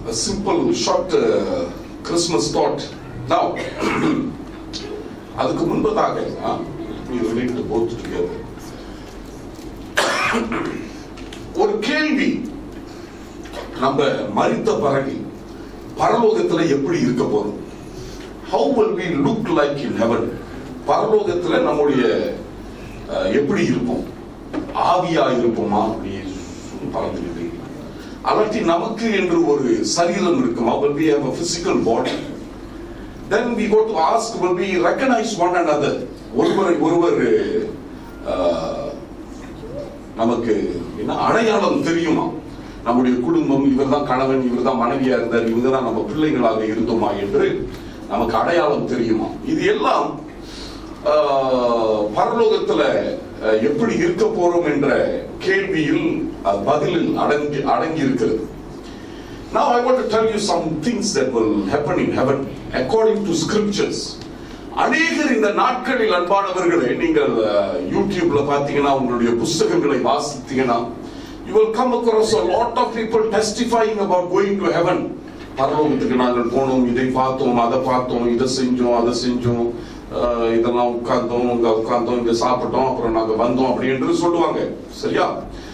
a simple short uh, Christmas thought. Now, அதுக்கு முன்பதாக uh, we relate to both together. ஒரு கேள்வி நம்ம மறித்த பிறகு பரலோகத்துல எப்படி இருக்க போறோம் how will we look like in heaven பரலோகத்துல நம்முடைய அஹ், எப்படி இருப்போம் ஆவியா இருப்போமா அப்படி பறந்துருக்கு அல்லாட்டி நமக்கு என்று ஒரு சரீரம் இருக்குமா will we have a physical body then we go to ask will we recognize one another ஒருவரை ஒருவர் அஹ், நமக்கு என்ன அடையாளம் தெரியுமா நம்முடைய குடும்பம் இவர்தான் கணவன் இவர்தான் மனைவியா இருந்தார் இவங்க தான் நம்ம பிள்ளைகளாக இருந்தோமா என்று நமக்கு அடையாளம் தெரியுமா இது எல்லாம் ஆஹ், பரலோகத்துல அஹ், எப்படி இருக்க போறோம் என்ற கேள்வியில் அஹ், பதிலில் அடங்கி அடங்கி இருக்கிறது Now I want to tell you some things that will happen in heaven according to scriptures. அநேகர் இந்த நாட்களில் அன்பானவர்களே நீங்கள் அஹ், யூடியூப்ல பார்த்தீங்கன்னா உங்களுடைய புஸ்தகங்களை வாசித்தீங்கன்னா you will come across a lot of people testifying about going to heaven பரலோகத்துக்கு நாங்கள் போனோம் இதை பார்த்தோம் அதை பார்த்தோம் இதை செஞ்சோம் அதை செஞ்சோம் அஹ், இதெல்லாம் உட்கார்ந்தோம் இங்க உட்கார்ந்தோம் இங்க சாப்பிட்டோம் அப்புறம் நாங்க வந்தோம் அப்படி என்று சொல்லுவாங்க சரியா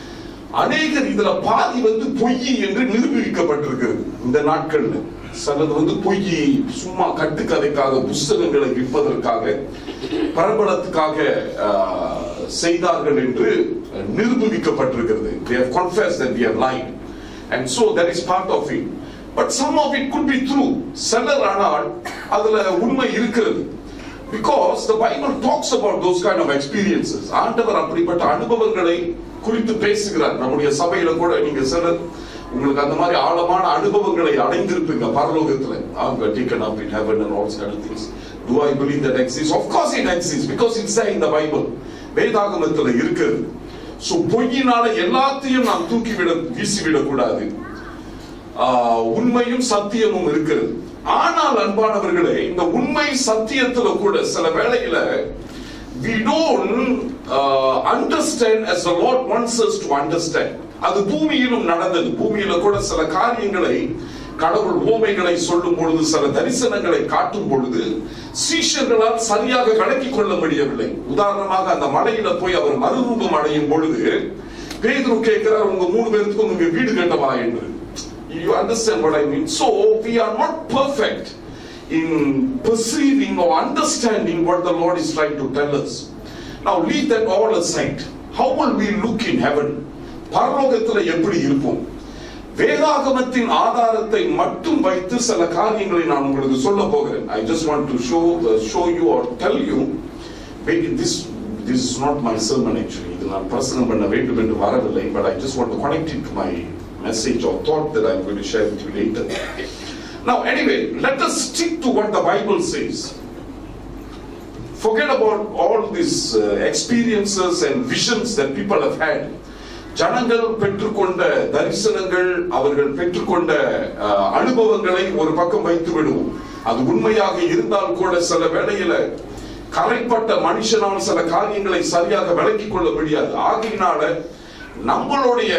அநேகர் இதுல பாதி வந்து பொய் என்று நிரூபிக்கப்பட்டிருக்கிறது இந்த நாட்கள்ல சிலது வந்து பொய் சும்மா கட்டுக்கதைக்காக புஸ்தகங்களை விற்பதற்காக பிரபலத்துக்காக ஆஹ், செய்தார்கள் என்று நிரூபிக்கப்பட்டிருக்கிறது they have confessed that they have lied and so that is part of it but some of it could be true சிலர் ஆனால் அதுல உண்மை இருக்கிறது because the bible talks about those kind of experiences ஆண்டவர் அப்படிப்பட்ட அனுபவங்களை குறித்து பேசுகிறார் நம்முடைய சபையில கூட நீங்க சிலர் உங்களுக்கு அந்த மாதிரி ஆழமான அனுபவங்களை அடைந்திருப்பீங்க பரலோகத்துல அவங்க taken up in heaven and all these kind of things do i believe that exists of course it exists because it's there in the bible வேதாகமத்துல இருக்கிறது சோ பொய்யினால எல்லாத்தையும் நாம் தூக்கிவிட வீசிவிடக் கூடாது ஆஹ், உண்மையும் சத்தியமும் இருக்கிறது ஆனால் அன்பானவர்களே இந்த உண்மை சத்தியத்துல கூட சில வேளையில we don't uh, understand as the Lord wants us to understand அது பூமியிலும் நடந்தது பூமியில கூட சில காரியங்களை கடவுள் ஓமைகளை சொல்லும் பொழுது சில தரிசனங்களை காட்டும் பொழுது சீஷர்களால் சரியாக விளக்கிக் கொள்ள முடியவில்லை உதாரணமாக அந்த மலையில போய் அவர் மறுரூபம் அடையும் பொழுது பேதுரு கேட்கிறார் உங்க மூணு பேருக்கும் உங்க வீடு கட்டவா என்று you understand what I mean so we are not perfect in perceiving or understanding what the Lord is trying to tell us now leave that all aside how will we look in heaven பரலோகத்துல எப்படி இருப்போம் வேதாகமத்தின் ஆதாரத்தை மட்டும் வைத்து சில காரியங்களை நான் உங்களுக்கு சொல்ல போகிறேன் I just want to show show you or tell you this this is not my sermon actually இது நான் பிரசங்கம் பண்ண வேண்டும் என்று வரவில்லை but I just want to connect it to my message or thought that I am going to share with you later Now anyway, let us stick to what the Bible says. Forget about all these uh, experiences and visions that people have had. ஜனங்கள் பெற்றுக்கொண்ட தரிசனங்கள் அவர்கள் பெற்றுக்கொண்ட அஹ், அனுபவங்களை ஒரு பக்கம் வைத்து விடுவோம் அது உண்மையாக இருந்தால் கூட சில வேளையில கரைப்பட்ட மனுஷனால் சில காரியங்களை சரியாக விளக்கிக் கொள்ள முடியாது ஆகையினால நம்மளுடைய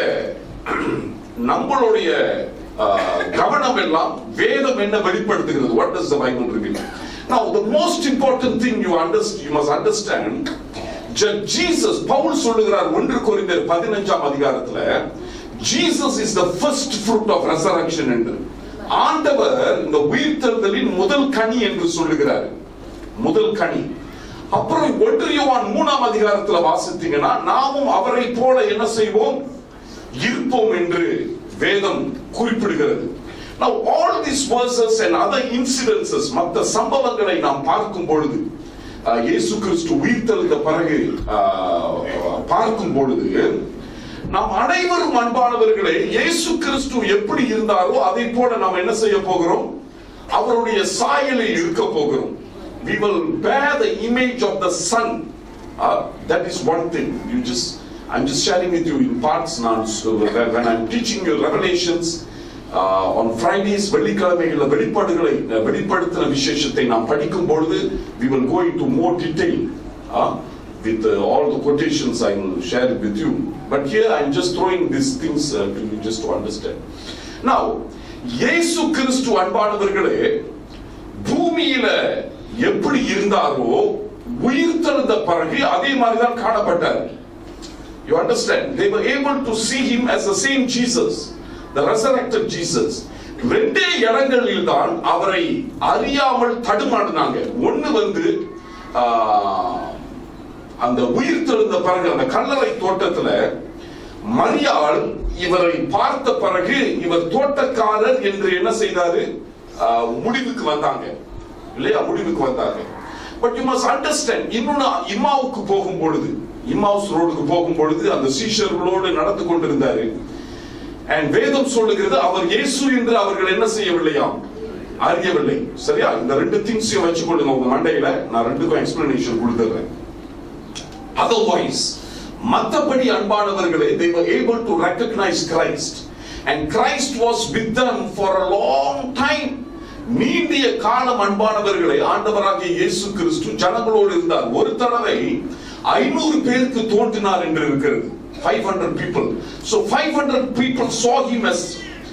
நம்மளுடைய அஹ், கவனம் எல்லாம் வேதம் என்ன வெளிப்படுத்துகிறது what does the bible reveal now the most important thing you understand you must understand Je- Jesus Pavul சொல்லுகிறார் ஒன்று கொரிந்தியர் பதினஞ்சாம் அதிகாரத்துல Jesus is the first fruit of resurrection என்று ஆண்டவர் இந்த உயிர்த்தெழுதலின் முதல் கனி என்று சொல்லுகிறார் முதல் கனி அப்புறம் ஒன்று யோவான் மூணாம் அதிகாரத்துல வாசித்தீங்கன்னா நாமும் அவரை போல என்ன செய்வோம் இருப்போம் என்று வேதம் குறிப்பிடுகிறது Now all these verses and other incidences மற்ற சம்பவங்களை நாம் பார்க்கும் பொழுது அஹ், இயேசு கிறிஸ்து உயிர்த்தெழுந்த பிறகு அஹ், பார்க்கும் பொழுது நாம் அனைவரும் அன்பானவர்களே இயேசு கிறிஸ்து எப்படி இருந்தாரோ அதை போல நாம் என்ன செய்ய போகிறோம் அவருடைய சாயலில் இருக்க போகிறோம் we will bear the image of the son uh, that is one thing you just i'm just sharing with you in parts now so when when i'm teaching you revelations uh, on fridays வெள்ளிக்கிழமைகளில் வெளிப்பாடுகளை வெளிப்படுத்தின விசேஷத்தை நாம் படிக்கும் பொழுது we will go into more detail uh, with uh, all the quotations I will share it with you. But here I'm just throwing these things uh, to you just to understand. Now, இயேசு கிறிஸ்து அன்பானவர்களே பூமியில எப்படி இருந்தாரோ உயிர்த்தெழுந்த பிறகு அதே மாதிரி தான் காணப்பட்டார் You understand? They were able to see him as the same Jesus, the resurrected Jesus. ரெண்டே இடங்களில் தான் அவரை அறியாமல் தடுமாடினாங்க ஒண்ணு வந்து ஆஹ், அந்த உயிர் தெழுந்த பிறகு அந்த கல்லறை தோட்டத்துல மரியாள் இவரை பார்த்த பிறகு இவர் தோட்டக்காரர் என்று என்ன செய்தாரு ஆஹ், முடிவுக்கு வந்தாங்க இல்லையா முடிவுக்கு வந்தாங்க பட் யூ மஸ்ட் அண்டர்ஸ்டாண்ட் இன்னொன்னு இம்மாவுக்கு போகும் பொழுது இம்மாவுஸ் ரோடுக்கு போகும் பொழுது அந்த சீஷர்களோடு நடந்து கொண்டிருந்தாரு அண்ட் வேதம் சொல்லுகிறது அவர் இயேசு என்று அவர்கள் என்ன செய்யவில்லையாம் அறியவில்லை சரியா இந்த ரெண்டு திங்ஸையும் வச்சுக்கொள்ளுங்க உங்க மண்டையில நான் ரெண்டுக்கும் எக்ஸ்பிளனேஷன் கொடுத்துறேன் அதர்வைஸ் மத்தபடி அன்பானவர்களே they were able to recognize Christ and Christ was with them for a long time நீண்டிய காலம் அன்பானவர்களே ஆண்டவராகிய இயேசு கிறிஸ்து ஜனங்களோடு இருந்தார் ஒரு தடவை ஐநூறு பேருக்கு தோன்றினார் என்று இருக்கிறது 500 people so 500 people saw him as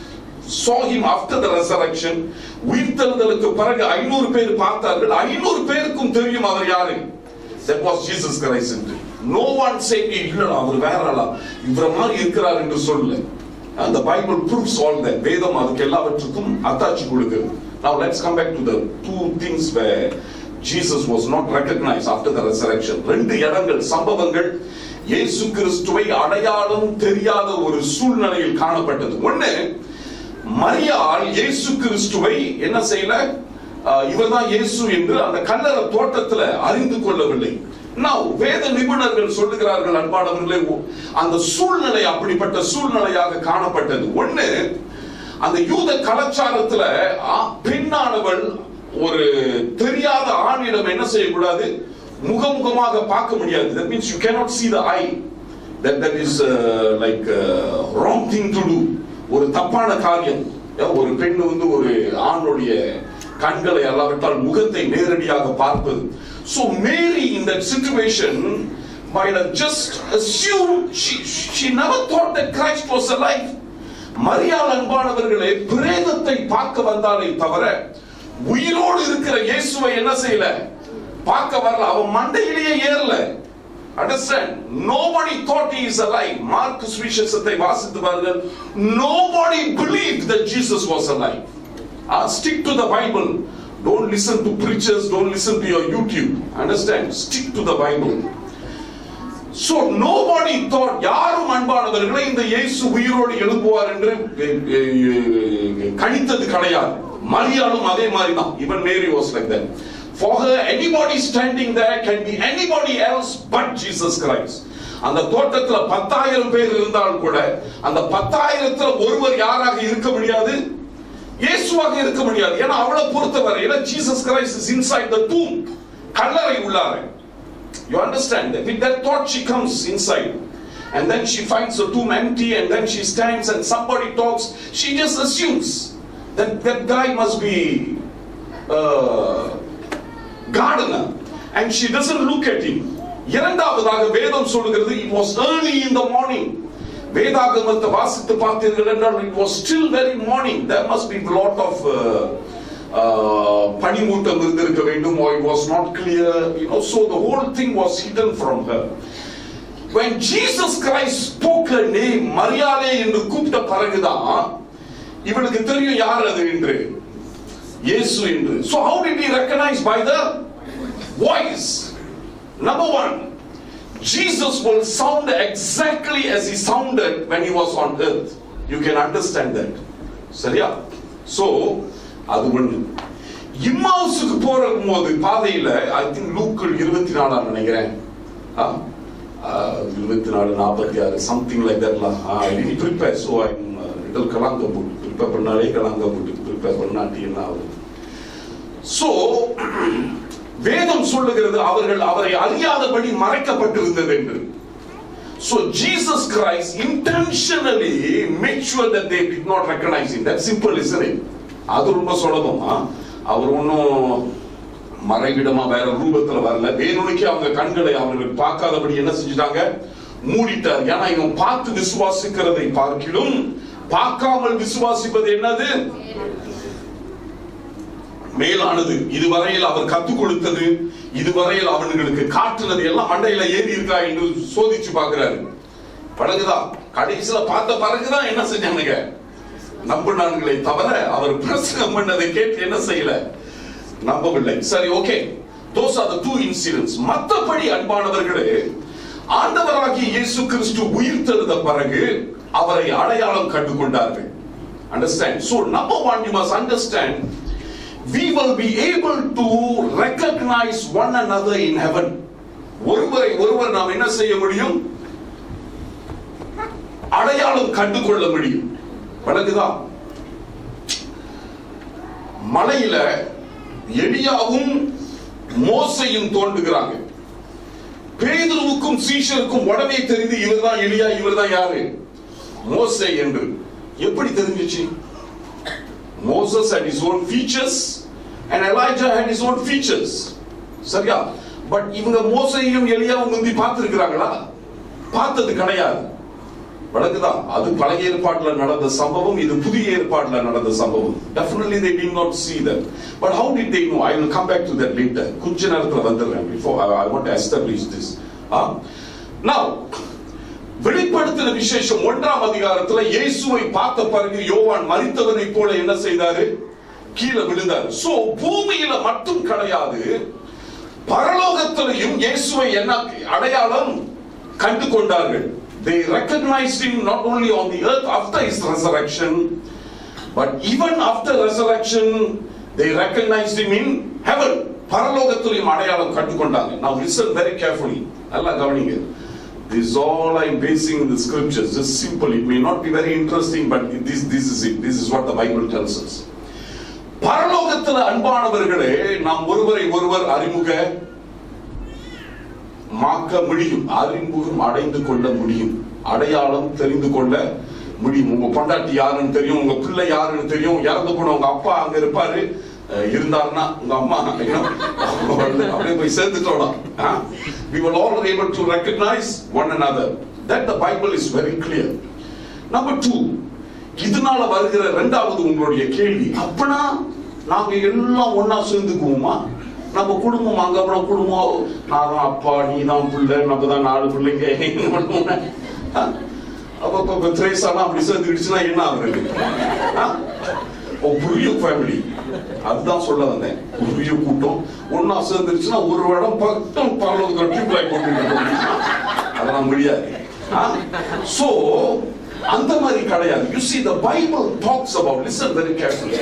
saw him after the resurrection உயிர்த்தெழுதலுக்கு பிறகு ஐநூறு பேர் பார்த்தார்கள் ஐநூறு பேருக்கும் தெரியும் அவர் யாரு that was Jesus Christ என்று no one said இல்லடா அவர் வேற ஆளா இவர மாதிரி இருக்கிறார் என்று சொல்லல அந்த பைபிள் proves all that வேதம் அதுக்கு எல்லாவற்றுக்கும் அத்தாட்சி கொடுக்கிறது now let's come back to the two things where Jesus was not recognized after the resurrection ரெண்டு இடங்கள் சம்பவங்கள் இயேசு கிறிஸ்துவை அடையாளம் தெரியாத ஒரு சூழ்நிலையில் காணப்பட்டது ஒண்ணு மரியாள் இயேசு கிறிஸ்துவை என்ன செய்யல இவர் தான் இயேசு என்று அந்த கல்லறை தோட்டத்துல அறிந்து கொள்ளவில்லை Now, வேத நிபுணர்கள் சொல்லுகிறார்கள் அன்பானவர்களே ஓ- அந்த சூழ்நிலை அப்படிப்பட்ட சூழ்நிலையாக காணப்பட்டது ஒண்ணு அந்த யூத கலாச்சாரத்துல ஆ, பெண்ணானவள் ஒரு தெரியாத ஆணிடம் என்ன செய்யக்கூடாது முகமுகமாக பார்க்க முடியாது that means you cannot see the eye that that is uh, like uh, wrong thing to do ஒரு தப்பான காரியம் ஏன் ஒரு பெண் வந்து ஒரு ஆணுடைய கண்களை அல்லாவிட்டால் முகத்தை நேரடியாக பார்ப்பது so Mary in that situation might have just assumed she, she never thought that Christ was alive மரியாள் அன்பானவர்களே பிரேதத்தை பார்க்க வந்தாலே தவிர உயிரோடு இருக்கிற இயேசுவை என்ன செய்யல பார்க்க வரல அவன் மண்டையிலேயே ஏறல Understand? Nobody thought he is alive. Mark சுவிசேஷத்தை வாசித்து பாருங்கள் Nobody believed that Jesus was alive. Uh, stick to the Bible. Don't listen to preachers. Don't listen to your YouTube. Understand? Stick to the Bible. So nobody thought யாரும் அன்பானவர்களை இந்த இயேசு உயிரோடு எழுப்புவார் என்று எ- எ- எ- கணித்தது கிடையாது மரியாளும் அதே மாதிரி தான் even Mary was like that for her anybody standing there can be anybody else but Jesus Christ அந்த தோட்டத்துல பத்தாயிரம் பேர் இருந்தாலும் கூட அந்த பத்தாயிரத்துல ஒருவர் யாராக இருக்க முடியாது இயேசுவாக இருக்க முடியாது ஏன்னா அவளை பொறுத்தவரை ஏன்னா Jesus Christ is inside the tomb கல்லறை உள்ளாரே You understand that with that thought she comes inside. And then she finds the tomb empty and then she stands and somebody talks. She just assumes that that guy must be uh, gardener. And she doesn't look at him. இரண்டாவதாக வேதம் சொல்லுகிறது it was early in the morning வேதாகமத்தை வாசித்து பார்த்தீர்கள் என்றால் it was still very morning there must be lot of uh, uh, பனிமூட்டம் இருந்திருக்க வேண்டும் or it was not clear you know so the whole thing was hidden from her when Jesus Christ spoke her name மரியாதை என்று கூப்பிட்ட பிறகுதான் இவளுக்கு தெரியும் யார் அது என்று இயேசு என்று so how did he recognize by the voice number one Jesus will sound exactly as he sounded when he was on earth you can understand that சரியா so அது ஒண்ணு இம்மாவுசுக்கு போற போது பாதையில ஐ திங்க் லூக்கள் இருபத்தி நாலாம் நினைக்கிறேன் இருபத்தி நாலு நாற்பத்தி ஆறு சம்திங் லைக் தட்லாம் I tend prepare so I little கலாங்க போட்டு ப்ரிப்பேர் பண்ணாலே கலாங்க போட்டு ப்ரிப்பேர் பண்ணாட்டி என்ன ஆகுது ஸோ வேதம் சொல்லுகிறது அவர்கள் அவரை அறியாதபடி மறைக்கப்பட்டிருந்தது என்று So Jesus Christ intentionally made sure that they did not recognize him. That's simple, isn't it? அது ரொம்ப சுலபமா அவர் ஒன்றும் மறைவிடமா வேற ரூபத்துல வரல வேணுனுக்கே அவங்க கண்களை அவர்கள் பார்க்காதபடி என்ன செஞ்சுட்டாங்க மூடிட்டார் ஏன்னா இவன் பார்த்து விசுவாசிக்கிறதை பார்க்கிலும் பார்க்காமல் விசுவாசிப்பது என்னது மேலானது இதுவரையில் அவர் கத்துக் கொடுத்தது இதுவரையில் அவர்களுக்கு காட்டுனது எல்லாம் மண்டையில ஏறி இருக்கா என்று சோதிச்சு பார்க்கிறாரு பழகுதான் கடைசியில பார்த்த பிறகுதான் என்ன செஞ்சானுங்க நம்பினான்களே தவிர அவர் பிரசங்கம் பண்ணதை கேட்டு என்ன செய்யல நம்பவில்லை சரி okay those are the two incidents மத்தபடி அன்பானவர்களே ஆண்டவராகிய இயேசு கிறிஸ்து உயிர் தெழுந்த பிறகு அவரை அடையாளம் கண்டு கொண்டார்கள் understand so number one you must understand we will be able to recognize one another in heaven ஒருவரை ஒருவர் நாம் என்ன செய்ய முடியும் அடையாளம் கண்டு கொள்ள முடியும் வழங்குதா மலையில எலியாவும் மோசையும் தோன்றுகிறாங்க பேதுருவுக்கும் சீஷருக்கும் உடனே தெரிந்து இவர்தான் எலியா இவர்தான் யாரு மோசே என்று எப்படி தெரிஞ்சிச்சு Moses had his own features and Elijah had his own features. சரியா பட் இவங்க மோசையும் எலியாவும் முந்தி பார்த்திருக்கிறாங்களா பார்த்தது கிடையாது வழக்குதா அது பழைய ஏற்பாட்டுல நடந்த சம்பவம் இது புதிய ஏற்பாட்டுல நடந்த சம்பவம் definitely they did not see that but how did they know i will come back to that later கொஞ்ச நேரத்துல வந்துடுறேன் before i, I want to establish this ah now வெளிப்படுத்தின விசேஷம் ஒன்றாம் அதிகாரத்துல இயேசுவை பார்த்த பிறகு யோவான் மரித்தவனை போல என்ன செய்தாரு கீழே விழுந்தார் சோ பூமியில மட்டும் கிடையாது பரலோகத்திலையும் இயேசுவை என்ன அடையாளம் கண்டு கொண்டார்கள் they recognized him not only on the earth after his resurrection but even after resurrection they recognized him in heaven பரலோகத்திலையும் அடையாளம் கண்டு கொண்டாங்க now listen very carefully நல்லா கவனிங்க This is all I'm basing in the scriptures. Just simple. It may not be very interesting, but this, this is it. This is what the Bible tells us. பரலோகத்தில் அன்பானவர்களே நாம் ஒருவரை ஒருவர் அறிமுக மாக்க முடியும் அறிமுகம் அடைந்து கொள்ள முடியும் அடையாளம் தெரிந்து கொள்ள முடியும் உங்க பொண்டாட்டி யாருன்னு தெரியும் உங்க பிள்ளை யாருன்னு தெரியும் இறந்து போன உங்க அப்பா அங்க இருப்பாரு அஹ் இருந்தாருன்னா உங்க அம்மா அப்படியே போய் சேர்த்துட்டோம் we will all able to recognize one another that the bible is very clear number two இதனால வருகிற இரண்டாவது உங்களுடைய கேள்வி அப்பனா நாங்க எல்லாம் ஒண்ணா சேர்ந்துக்குவோமா நம்ம குடும்பம் அங்க அப்புறம் குடும்பம் நான் தான் அப்பா நீ தான் பிள்ளை நம்ம தான் நாலு பிள்ளைங்க என்ன பண்ணுவோம் ஆ? அப்ப இப்ப இப்ப திரேசாலாம் அப்படி சேர்ந்துக்கிடுச்சுன்னா என்ன ஆகுறது ஆ? ஓ புரிய ஃபேமிலி அதுதான் சொல்ல வந்தேன் புரிய கூட்டம் ஒன்னா சேர்ந்துருச்சுன்னா ஒரு இடம் பக்கம் பரலோகத்தில் டியூப் லைட் போட்டு அதெல்லாம் முடியாது சோ அந்த மாதிரி கிடையாது you see the bible talks about listen very carefully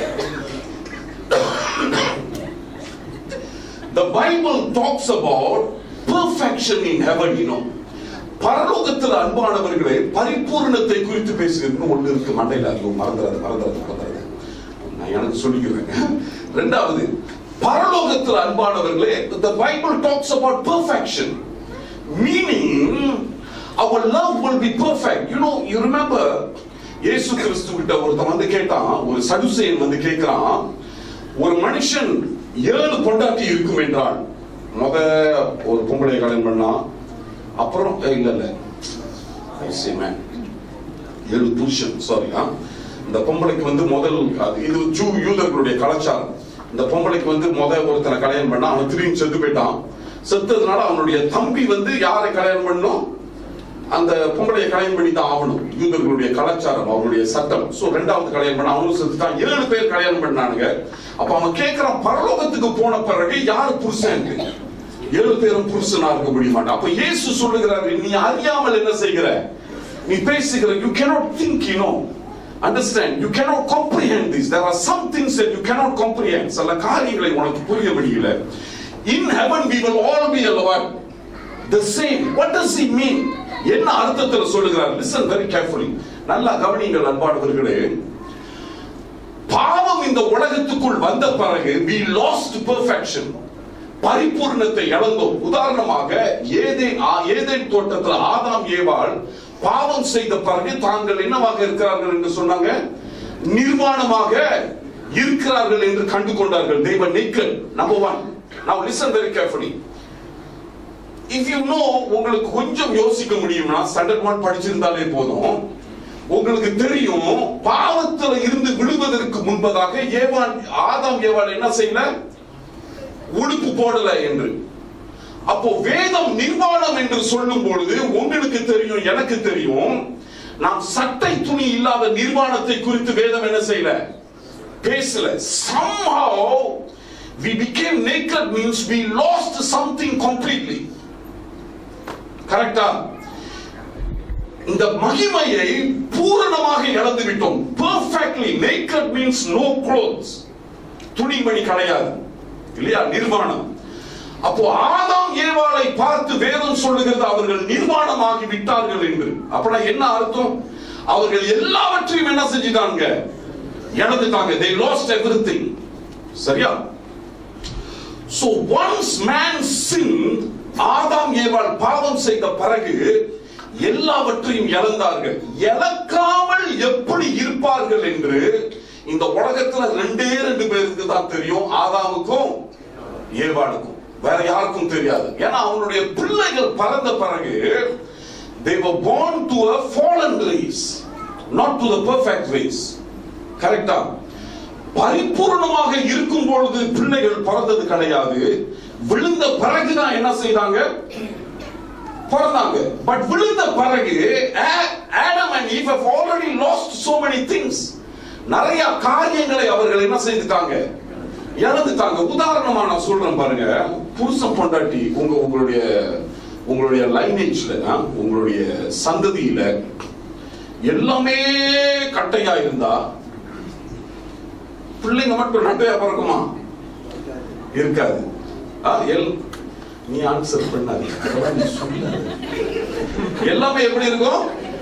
the bible talks about perfection in heaven you know பரலோகத்தில் அன்பானவர்களே பரிபூர்ணத்தை குறித்து பேசுகிறது ஒண்ணு இருக்கு மண்டையில அது மறந்துடாது மறந்துடாது மறந்துடாது நான் எனக்கு சொல்லிக்கிறேன் ரெண்டாவது பரலோகத்தில் அன்பானவர்களே the bible talks about perfection meaning our love will be perfect you know you remember இயேசு கிறிஸ்து கிட்ட ஒருத்தன் வந்து கேட்டான் ஒரு சதுசேயன் வந்து கேட்கிறான் ஒரு மனுஷன் ஏழு பொண்டாட்டி இருக்கும் என்றால் முத ஒரு பொம்பளை கல்யாணம் பண்ணா அப்புறம் ஏய், இல்ல இல்ல I say, man. ஏழு புருஷன் சாரி இந்த பொம்பளைக்கு வந்து முதல் அது இது ஜூ யூதர்களுடைய கலாச்சாரம் இந்த பொம்பளைக்கு வந்து முத ஒருத்தனை கல்யாணம் பண்ணா அவன் திரும்பி செத்து போயிட்டான் செத்ததுனால அவனுடைய தம்பி வந்து யாரை கல்யாணம் பண்ணும் அந்த பொம்பளையை கல்யாணம் பண்ணி தான் ஆகணும் யூதர்களுடைய கலாச்சாரம் அவருடைய சட்டம் சோ ரெண்டாவது கல்யாணம் பண்ண அவனும் செத்துட்டான் ஏழு பேர் கல்யாணம் பண்ணானுங்க அப்ப அவன் கேட்கிறான் பரலோகத்துக்கு போன பிறகு யாரு புருஷன் ஏழு பேரும் புருஷனா இருக்க முடிய மாட்டான் அப்ப இயேசு சொல்லுகிறாரு நீ அறியாமல் என்ன செய்கிற நீ பேசுகிற you cannot think you know understand you cannot comprehend this there are some things that you cannot comprehend சில காரியங்களை உனக்கு புரிய முடியல in heaven we will all be alive the same what does he mean என்ன அர்த்தத்தில் சொல்லுகிறார் listen very carefully நல்லா கவனிங்கள் அன்பானவர்களே பாவம் இந்த உலகத்துக்குள் வந்த பிறகு we lost perfection பரிபூர்ணத்தை இழந்தோம் உதாரணமாக ஏதேன் ஆ- ஏதேன் தோட்டத்தில் ஆதாம் ஏவாள் பாவம் செய்த பிறகு தாங்கள் என்னவாக இருக்கிறார்கள் என்று சொன்னாங்க நிர்வாணமாக இருக்கிறார்கள் என்று கண்டு கொண்டார்கள் தெய்வ நீக்கல் number one now listen very carefully if you know உங்களுக்கு கொஞ்சம் யோசிக்க முடியும்னா ஸ்டாண்டர்ட் ஒன் படிச்சிருந்தாலே போதும் உங்களுக்கு தெரியும் பாவத்துல இருந்து விழுவதற்கு முன்பதாக ஏவான் ஆதாம் ஏவாள் என்ன செய்யல உடுப்பு போடல என்று அப்போ வேதம் நிர்வாணம் என்று சொல்லும் பொழுது உங்களுக்கு தெரியும் எனக்கு தெரியும் நாம் சட்டை துணி இல்லாத நிர்வாணத்தை குறித்து வேதம் என்ன செய்யல பேசல somehow we became naked means we lost something completely கரெக்டா இந்த மகிமையை பூரணமாக இழந்து விட்டோம் perfectly naked means no clothes துணிமணி கிடையாது இல்லையா நிர்வாணம் அப்போ ஆதாம் ஏவாளை பார்த்து வேதம் சொல்லுகிறது அவர்கள் நிர்வாணமாகி விட்டார்கள் என்று அப்படின்னா என்ன அர்த்தம் அவர்கள் எல்லாவற்றையும் என்ன செஞ்சிட்டாங்க இழந்துட்டாங்க they lost everything சரியா so once man sinned ஆதாம் ஏவாள் பாவம் செய்த பிறகு எல்லாவற்றையும் இழந்தார்கள் இழக்காமல் எப்படி இருப்பார்கள் என்று இந்த உலகத்துல ரெண்டே ரெண்டு பேருக்கு தான் தெரியும் ஆதாமுக்கும் ஏவாளுக்கும் வேற யாருக்கும் தெரியாது ஏன்னா அவனுடைய பிள்ளைகள் பிறந்த பிறகு they were born to a fallen race not to the perfect race கரெக்டா பரிபூர்ணமாக இருக்கும் பொழுது பிள்ளைகள் பிறந்தது கிடையாது விழுந்த பிறகுதான் என்ன செய்தாங்க பிறந்தாங்க பட் விழுந்த பிறகு Adam and Eve have already lost so many things நிறைய காரியங்களை அவர்கள் என்ன செய்துட்டாங்க இழந்துட்டாங்க உதாரணமா நான் சொல்றேன் பாருங்க புருஷன் பொண்டாட்டி உங்க உங்களுடைய உங்களுடைய லைனேஜ்ல உங்களுடைய சந்ததியில எல்லாமே கட்டையா இருந்தா பிள்ளைங்க மட்டும் ரெட்டையா பிறக்குமா இருக்காது ஆ, எல் நீ ஆன்சர் பண்ணாது அதெல்லாம் நீ சொல்லாத. எல்லாமே எப்படி இருக்கும்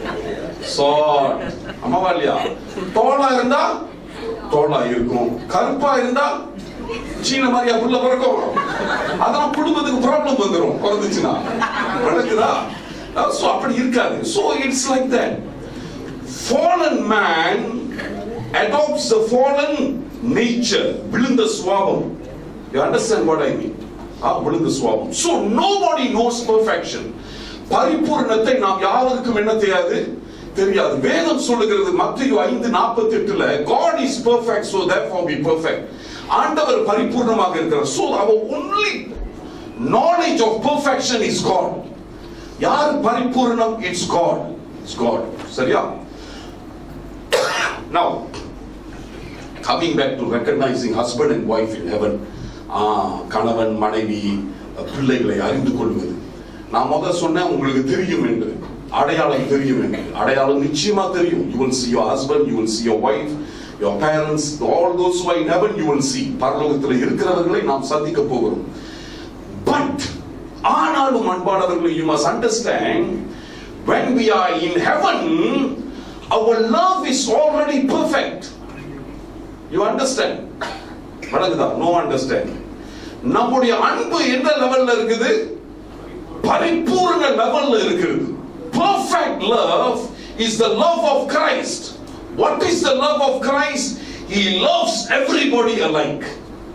சாட் அம்மாவா இல்லையா தோளா இருந்தா தோளா இருக்கும் கருப்பா இருந்தா சீன மாதிரியா புள்ள பிறக்கும் அதான் குடும்பத்துக்கு ப்ராப்ளம் வந்துரும் பிறந்துச்சுன்னா நடக்குதா சோ அப்படி இருக்காது so it's like that fallen man adopts the fallen nature விழுந்த சுவாபம் you understand what i mean ஆ, விழுந்த சுவாபம் so nobody knows perfection பரிபூர்ணத்தை நாம் யாருக்கும் என்ன தெரியாது தெரியாது வேதம் சொல்லுகிறது மத்திய ஐந்து நாற்பத்தி எட்டுல God is perfect so therefore be perfect ஆண்டவர் பரிபூர்ணமாக இருக்கிறார் so our only knowledge of perfection is God யார் பரிபூர்ணம் இட்ஸ் God இட்ஸ் God சரியா now coming back to recognizing husband and wife in heaven ah, கணவன் மனைவி பிள்ளைகளை அறிந்து கொள்வது நான் முதல் சொன்னேன் உங்களுக்கு தெரியும் என்று அடையாளம் தெரியும் என்று அடையாளம் நிச்சயமா தெரியும் you will see your husband you will see your wife your parents all those who are in heaven you will see பரலோகத்தில் இருக்கிறவர்களை நாம் சந்திக்க போகிறோம் பட் ஆனாலும் அன்பானவர்களே you must understand when we are in heaven our love is already perfect you understand வழங்குதா no understand நம்முடைய அன்பு எந்த லெவல்ல இருக்குது பரிபூர்ண லெவல்ல இருக்கிறது perfect love is the love of Christ what is the love of Christ he loves everybody alike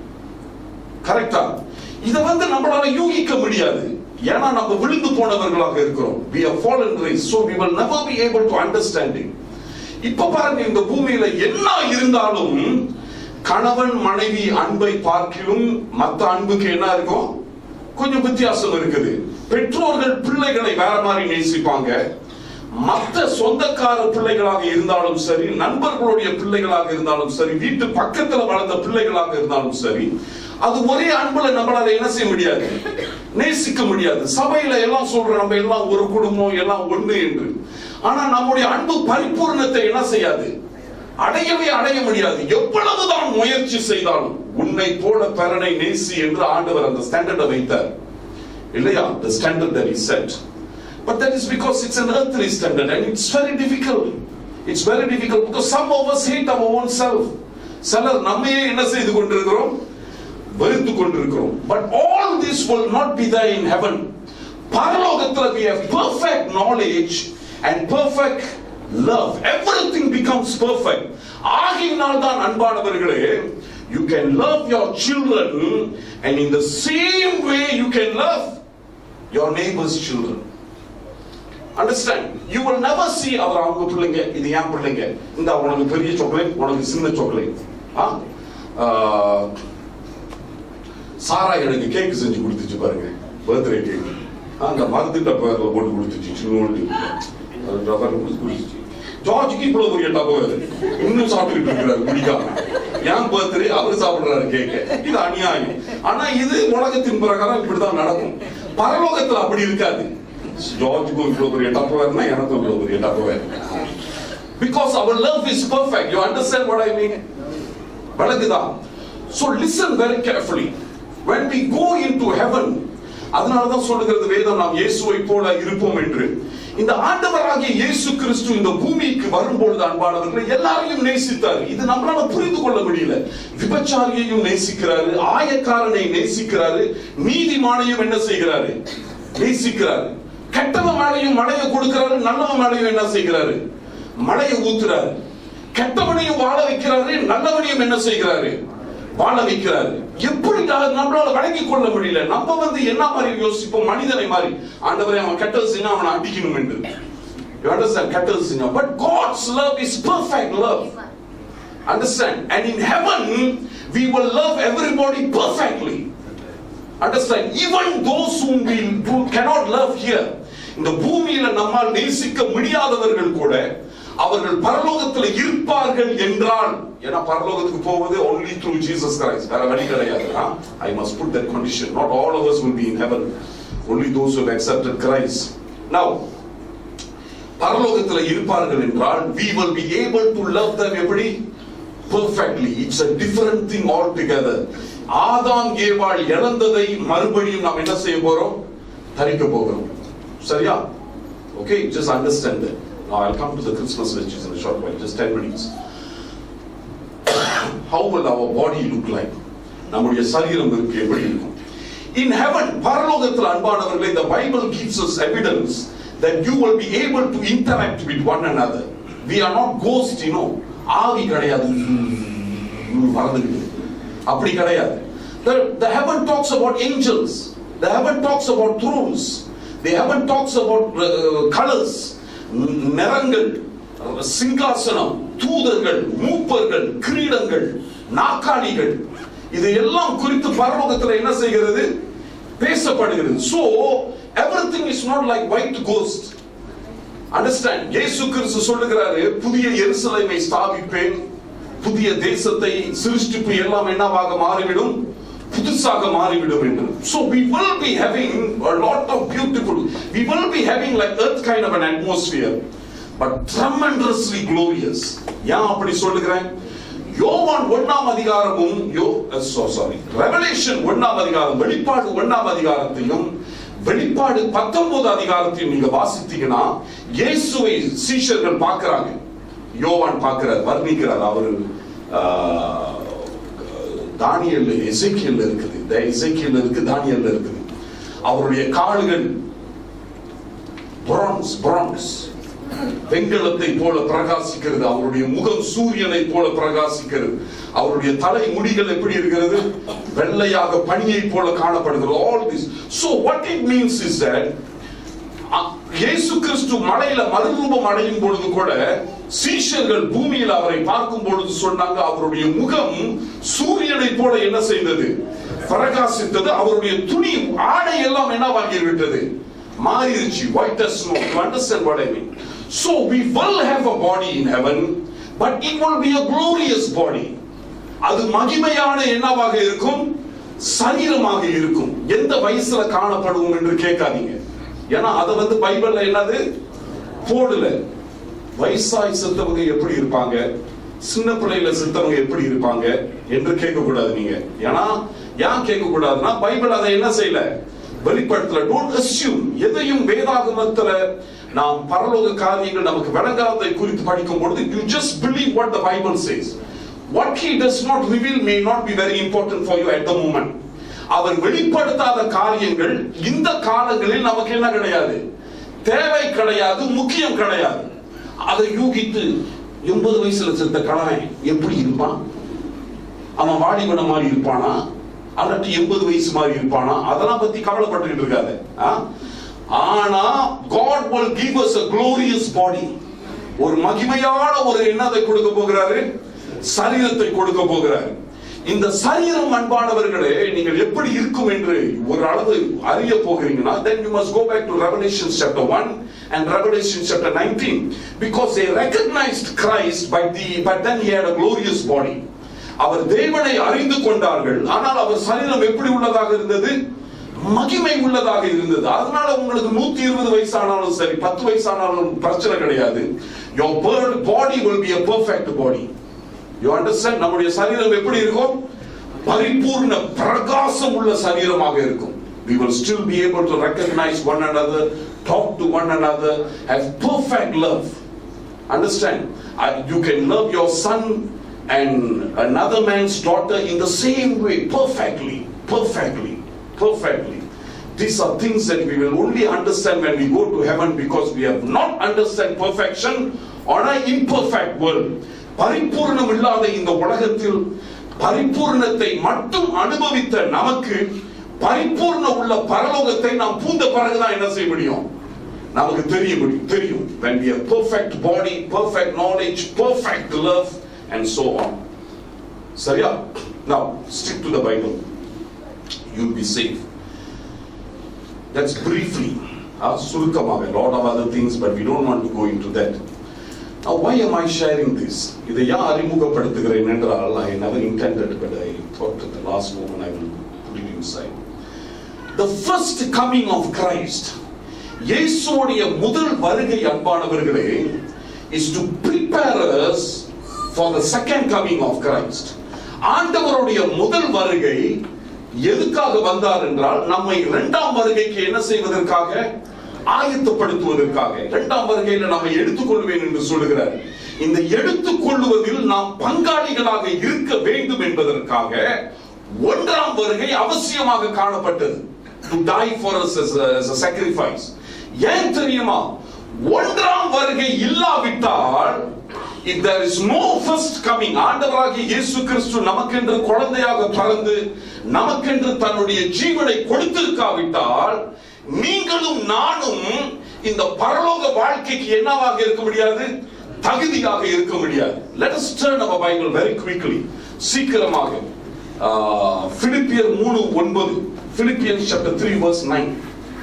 கரெக்டா இத வந்து நம்மளால யூகிக்க முடியாது ஏன்னா நம்ம விழுந்து போனவர்களாக இருக்கிறோம் we are fallen race so we will never be able to understand it இப்ப பாருங்க இந்த பூமியில என்ன இருந்தாலும் கணவன் மனைவி அன்பை பார்க்கிலும் மத்த அன்புக்கு என்ன இருக்கும் கொஞ்சம் வித்தியாசம் இருக்குது பெற்றோர்கள் பிள்ளைகளை வேற மாதிரி நேசிப்பாங்க மத்த சொந்தக்கார பிள்ளைகளாக இருந்தாலும் சரி நண்பர்களுடைய பிள்ளைகளாக இருந்தாலும் சரி வீட்டு பக்கத்துல வளர்ந்த பிள்ளைகளாக இருந்தாலும் சரி அது ஒரே அன்புல நம்மளால என்ன செய்ய முடியாது நேசிக்க முடியாது சபையில எல்லாம் சொல்றோம் நம்ம எல்லாம் ஒரு குடும்பம் எல்லாம் ஒண்ணு என்று ஆனா நம்முடைய அன்பு பரிபூர்ணத்தை என்ன செய்யாது அடையவே அடைய முடியாது எவ்வளவுதான் முயற்சி செய்தாலும் உன்னை போல பெறனை நேசி என்று ஆண்டவர் அந்த ஸ்டாண்டர்டை வைத்தார் இல்லையா the standard that he set but that is because it's an earthly standard and it's very difficult it's very difficult because some of us hate our own self சிலர் நம்மையே என்ன செய்து கொண்டிருக்கிறோம் வெறுத்து கொண்டிருக்கிறோம் but all this will not be there in heaven பரலோகத்தில் we have perfect knowledge and perfect love everything becomes perfect ஆகையினால் தான் அன்பானவர்களே you can love your children and in the same way you can love your neighbor's children understand you will never see அவர் அவங்க பிள்ளைங்க இது என் பிள்ளைங்க இந்த உனக்கு பெரிய சாக்லேட் உனக்கு சின்ன சாக்லேட் ஆ ஆஹ், சாரா எனக்கு கேக் செஞ்சு கொடுத்துச்சு பாருங்க பர்த்டே கேக் அந்த மருந்துட்ட பேர்ல போட்டு கொடுத்துச்சு சின்னோண்டு அது ரவர் கொடுத்துச்சு ஜார்ஜுக்கு இவ்வளவு பெரிய டப்பா அது இன்னும் சாப்பிட்டுட்டு இருக்கிறாரு குடிக்காம ஏன் பர்த்டே அவர் சாப்பிடுறாரு கேக்க இது அநியாயம் ஆனா இது உலகத்தின் பிரகாரம் இப்படிதான் நடக்கும் பரலோகத்துல அப்படி இருக்காது ஜார்ஜுக்கும் இவ்வளவு பெரிய டப்பா வேணும்னா எனக்கும் இவ்வளவு பெரிய டப்பா வேணும் பிகாஸ் அவர் love is perfect you understand what I mean விளங்குதா so listen very carefully when we go into heaven அதனால தான் சொல்லுகிறது வேதம் நாம் இயேசுவை போல இருப்போம் என்று இந்த ஆண்டவராகிய இயேசு கிறிஸ்து இந்த பூமிக்கு வரும்பொழுது அன்பானவர்களை எல்லாரையும் நேசித்தார் இது நம்மளால புரிந்து கொள்ள முடியல விபச்சாரியையும் நேசிக்கிறாரு ஆயக்காரனை நேசிக்கிறாரு நீதிமானையும் என்ன செய்கிறாரு நேசிக்கிறாரு கெட்டவன் மேலையும் மழையை கொடுக்கிறாரு நல்லவன் மேலையும் என்ன செய்கிறாரு மழையை ஊத்துறாரு கெட்டவனையும் வாழ வைக்கிறாரு நல்லவனையும் என்ன செய்கிறாரு வாழ வைக்கிறாரு எப்படி நான் நம்மளால வழங்கிக் கொள்ள முடியல நம்ம வந்து என்ன மாதிரி யோசிப்போம் மனிதனை மாதிரி ஆண்டவரே அவன் கெட்டது செஞ்சா அவனை அடிக்கணும் என்று You understand? கெட்டது செஞ்சா but God's love is perfect love. Understand? And in heaven, we will love everybody perfectly. Understand? Even those whom we do, cannot love here. இந்த பூமியில நம்மால் நேசிக்க முடியாதவர்கள் கூட அவர்கள் பரலோகத்தில் இருப்பார்கள் என்றால் ஏன்னா பரலோகத்துக்கு போவது only through Jesus Christ வேற வழி கிடையாது I must put that condition not all of us will be in heaven only those who have accepted Christ now பரலோகத்தில் இருப்பார்கள் என்றால் we will be able to love them எப்படி perfectly it's a different thing altogether ஆதாம் ஏவாள் இழந்ததை மறுபடியும் நாம் என்ன செய்ய போறோம் தரிக்க போகிறோம் சரியா okay just understand that now i'll come to the christmas messages in a short while just 10 minutes how will our body look like நம்முடைய சரீரம் இருக்கு எப்படி இருக்கும் in heaven பரலோகத்தில் அன்பானவர்களே the bible gives us evidence that you will be able to interact with one another we are not ghost you know ஆவி கிடையாது மறந்துக்கிட்டு அப்படி கிடையாது the, the heaven talks about angels the heaven talks about thrones the heaven talks about uh, colors ந- நிறங்கள் சிங்காசனம் தூதர்கள் மூப்பர்கள் கிரீடங்கள் நாக்காளிகள் இது எல்லாம் குறித்து பரலோகத்தில் என்ன செய்கிறது பேசப்படுகிறது so everything is not like white ghost understand இயேசு கிறிஸ்து சொல்லுகிறாரு புதிய எருசலேமை ஸ்தாபிப்பேன் புதிய தேசத்தை சிருஷ்டிப்பு எல்லாம் என்னவாக மாறிவிடும் புதுசாக மாறிவிடும் என்று so we will be having a lot of beautiful we will be having like earth kind of an atmosphere but tremendously glorious ஏன் அப்படி சொல்லுகிறேன் யோவான் ஒண்ணாம் அதிகாரமும் யோ சாரி ரெவலேஷன் ஒண்ணாம் அதிகாரம் வெளிப்பாடு ஒண்ணாம் அதிகாரத்தையும் வெளிப்பாடு பத்தொன்பது அதிகாரத்தையும் நீங்க வாசித்தீங்கன்னா இயேசுவை சீஷர்கள் பார்க்கறாங்க யோவான் பார்க்கிறார் வர்ணிக்கிறார் அவர் தானியல் எசேக்கியல்ல இருக்குது இந்த எசேக்கியல்ல இருக்கு தானியல்ல இருக்குது அவருடைய கால்கள் பிரான்ஸ் பிரான்ஸ் வெண்கலத்தை போல பிரகாசிக்கிறது அவருடைய முகம் சூரியனை போல பிரகாசிக்கிறது அவருடைய தலை முடிகள் எப்படி இருக்கிறது வெள்ளையாக பனியை போல காணப்படுகிறது all this so what it means is that அ- இயேசு கிறிஸ்து மலையில மறுரூபம் அடையும் பொழுது கூட சீஷர்கள் பூமியில் அவரை பார்க்கும் பொழுது சொன்னாங்க அவருடைய முகம் சூரியனை போல என்ன செய்தது பிரகாசித்தது அவருடைய துணி ஆடை எல்லாம் என்னவாகி விட்டது மாறிடுச்சு white as snow you understand what I mean so we will have a body in heaven but it will be a glorious body அது மகிமையான என்னவாக இருக்கும் சரீரமாக இருக்கும் எந்த வயசுல காணப்படுவோம் என்று கேட்காதீங்க ஏன்னா அதை வந்து பைபிள்ல என்னது போடல வயசாய் செத்தவங்க எப்படி இருப்பாங்க சின்ன பிள்ளையில செத்தவங்க எப்படி இருப்பாங்க என்று கேட்க கூடாது நீங்க ஏன்னா ஏன் கேட்க கூடாதுன்னா பைபிள் அதை என்ன செய்யல வெளிப்படுத்தல டோன்ட் அஸ்யூம் எதையும் வேதாகமத்துல நாம் பரலோக காரியங்கள் நமக்கு விளங்காததை குறித்து படிக்கும் பொழுது you just believe what the Bible says what he does not reveal may not be very important for you at the moment அவர் வெளிப்படுத்தாத காரியங்கள் இந்த காலங்களில் நமக்கு என்ன கிடையாது தேவை கிடையாது முக்கியம் கிடையாது அதை யூகித்து எண்பது வயசுல செத்த கணவன் எப்படி இருப்பான் அவன் வாலிபன மாதிரி இருப்பானா அல்லாட்டி எண்பது வயசு மாதிரி இருப்பானா அதெல்லாம் பத்தி கவலைப்பட்டுக்கிட்டு இருக்காது ஆ? ஆனா God will give us a glorious body ஒரு மகிமையான ஒரு என்னத்தை கொடுக்க போகிறாரு சரீரத்தை கொடுக்க போகிறாரு இந்த சரீரம் அன்பானவர்களே நீங்கள் எப்படி இருக்கும் என்று ஒரு அளவு அறிய போகிறீங்கன்னா then you must go back to Revelation chapter 1 and Revelation chapter 19 because they recognized Christ by the but then he had a glorious body அவர் தேவனை அறிந்து கொண்டார்கள் ஆனால் அவர் சரீரம் எப்படி உள்ளதாக இருந்தது மகிமை உள்ளதாக இருந்தது அதனால உங்களுக்கு நூத்தி இருபது வயசானாலும் சரி பத்து வயசானாலும் பிரச்சனை கிடையாது your bird body will be a perfect body you understand நம்முடைய சரீரம் எப்படி இருக்கும் பரிபூர்ண பிரகாசம் உள்ள சரீரமாக இருக்கும் we will still be able to recognize one another talk to one another have perfect love understand I- you can love your son and another man's daughter in the same way perfectly perfectly perfectly these are things that we will only understand when we go to heaven because we have not understand perfection on an imperfect world பரிபூர்ணம் இல்லாத இந்த உலகத்தில் பரிபூர்ணத்தை மட்டும் அனுபவித்த நமக்கு பரிபூர்ண உள்ள பரலோகத்தை நாம் பூந்த பிறகுதான் என்ன செய்ய முடியும் நமக்கு தெரிய முடியும் தெரியும் when we have perfect body perfect knowledge perfect love and so on சரியா now stick to the bible you'll be safe that's briefly uh, சுருக்கமாக lot of other things but we don't want to go into that now why am i sharing this இதை ஏன் அறிமுகப்படுத்துகிறேன் என்றால் i never intended but i thought at the last moment i will put it inside the first coming of christ இயேசுவுடைய முதல் வருகை அன்பானவர்களே is to prepare us for the second coming of Christ ஆண்டவருடைய முதல் வருகை எதுக்காக வந்தார் என்றால் நம்மை இரண்டாம் வருகைக்கு என்ன செய்வதற்காக ஆயத்தப்படுத்துவதற்காக இரண்டாம் வருகையில நம்மை எடுத்துக்கொள்வேன் என்று சொல்லுகிறார் இந்த எடுத்துக்கொள்வதில் நாம் பங்காளிகளாக இருக்க வேண்டும் என்பதற்காக ஒன்றாம் வருகை அவசியமாக காணப்பட்டது to die for us as a, as a sacrifice ஏன் தெரியுமா ஒன்றாம் வருகை இல்லாவிட்டால் if there is no first coming ஆண்டவராகிய இயேசு கிறிஸ்து நமக்கென்று குழந்தையாக பிறந்து நமக்கென்று தன்னுடைய ஜீவனை கொடுத்திருக்காவிட்டால் நீங்களும் நானும் இந்த பரலோக வாழ்க்கைக்கு என்னவாக இருக்க முடியாது தகுதியாக இருக்க முடியாது let us turn our bible very quickly சீக்கிரமாக ஆஹ், பிலிப்பியர் மூணு ஒன்பது பிலிப்பியன் chapter 3 verse 9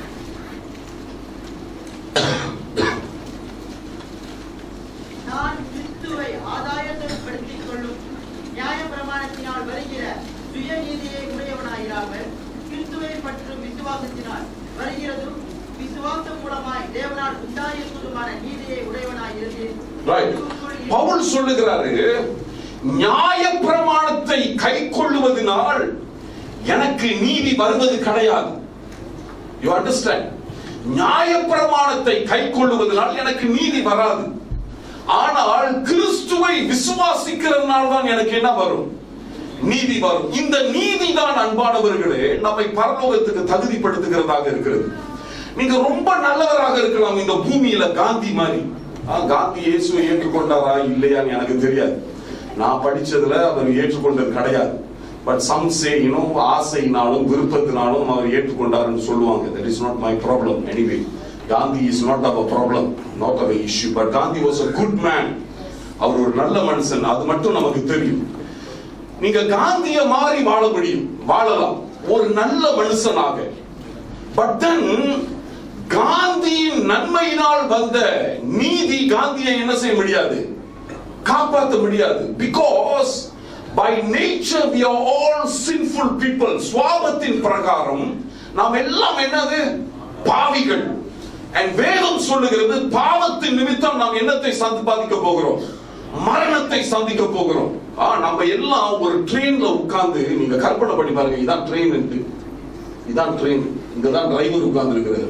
நான் கிறிஸ்துவை ஆதாயப்படுத்திக் கொள்ளும் நியாயப்பிரமாணத்தினால் வருகிற சுயநீதியை உடையவனாயிராமல் கிறிஸ்துவை பற்றும் விசுவாசத்தினால் வருகிறதும் விசுவாசம் மூலமாய் தேவனால் உண்டாயிருப்பதுமான நீதியை உடையவனாய் இருந்தேன் Right. பவுல் சொல்லுகிறாரு நியாய பிரமாணத்தை கை கொள்ளுவதனால் எனக்கு நீதி வருவது கிடையாது யூ அண்டர்ஸ்டாண்ட் நியாய பிரமாணத்தை கை கொள்ளுவதனால் எனக்கு நீதி வராது ஆனால் கிறிஸ்துவை விசுவாசிக்கிறதுனால தான் எனக்கு என்ன வரும் நீதி வரும் இந்த நீதி தான் அன்பானவர்களே நம்மை பரலோகத்துக்கு தகுதிப்படுத்துகிறதாக இருக்கிறது நீங்க ரொம்ப நல்லவராக இருக்கலாம் இந்த பூமியில காந்தி மாதிரி ஆ, காந்தி இயேசுவை ஏற்றுக்கொண்டாரா இல்லையான்னு எனக்கு தெரியாது நான் படிச்சதுல அவர் ஏற்றுக்கொண்டது கிடையாது பட் சம் சே இன்னும் ஆசையினாலும் விருப்பத்தினாலும் அவர் ஏற்றுக்கொண்டாருன்னு சொல்லுவாங்க that is not my problem anyway Gandhi is not அவர் ப்ராப்ளம் நாட் அவர் issue but Gandhi was a good man அவர் ஒரு நல்ல மனுஷன் அது மட்டும் நமக்கு தெரியும் நீங்க காந்திய மாறி வாழ முடியும் வாழலாம் ஒரு நல்ல மனுஷனாக பட் தென் காந்தியின் நன்மையினால் வந்த நீதி காந்தியை என்ன செய்ய முடியாது காப்பாற்ற முடியாது because by nature we are all sinful people சுவாபத்தின் பிரகாரம் நாம் எல்லாம் என்னது பாவிகள் and வேதம் சொல்லுகிறது பாவத்தின் நிமித்தம் நாம் என்னத்தை சந்திப்பாதிக்க போகிறோம் மரணத்தை சந்திக்க போகிறோம் ஆ நம்ம எல்லாம் ஒரு ட்ரெயின்ல உட்கார்ந்து நீங்க கற்பனை பண்ணி பாருங்க இதான் ட்ரெயின் இதான் ட்ரெயின் இங்க தான் டிரைவர் உட்கார்ந்து இருக்கிறாரு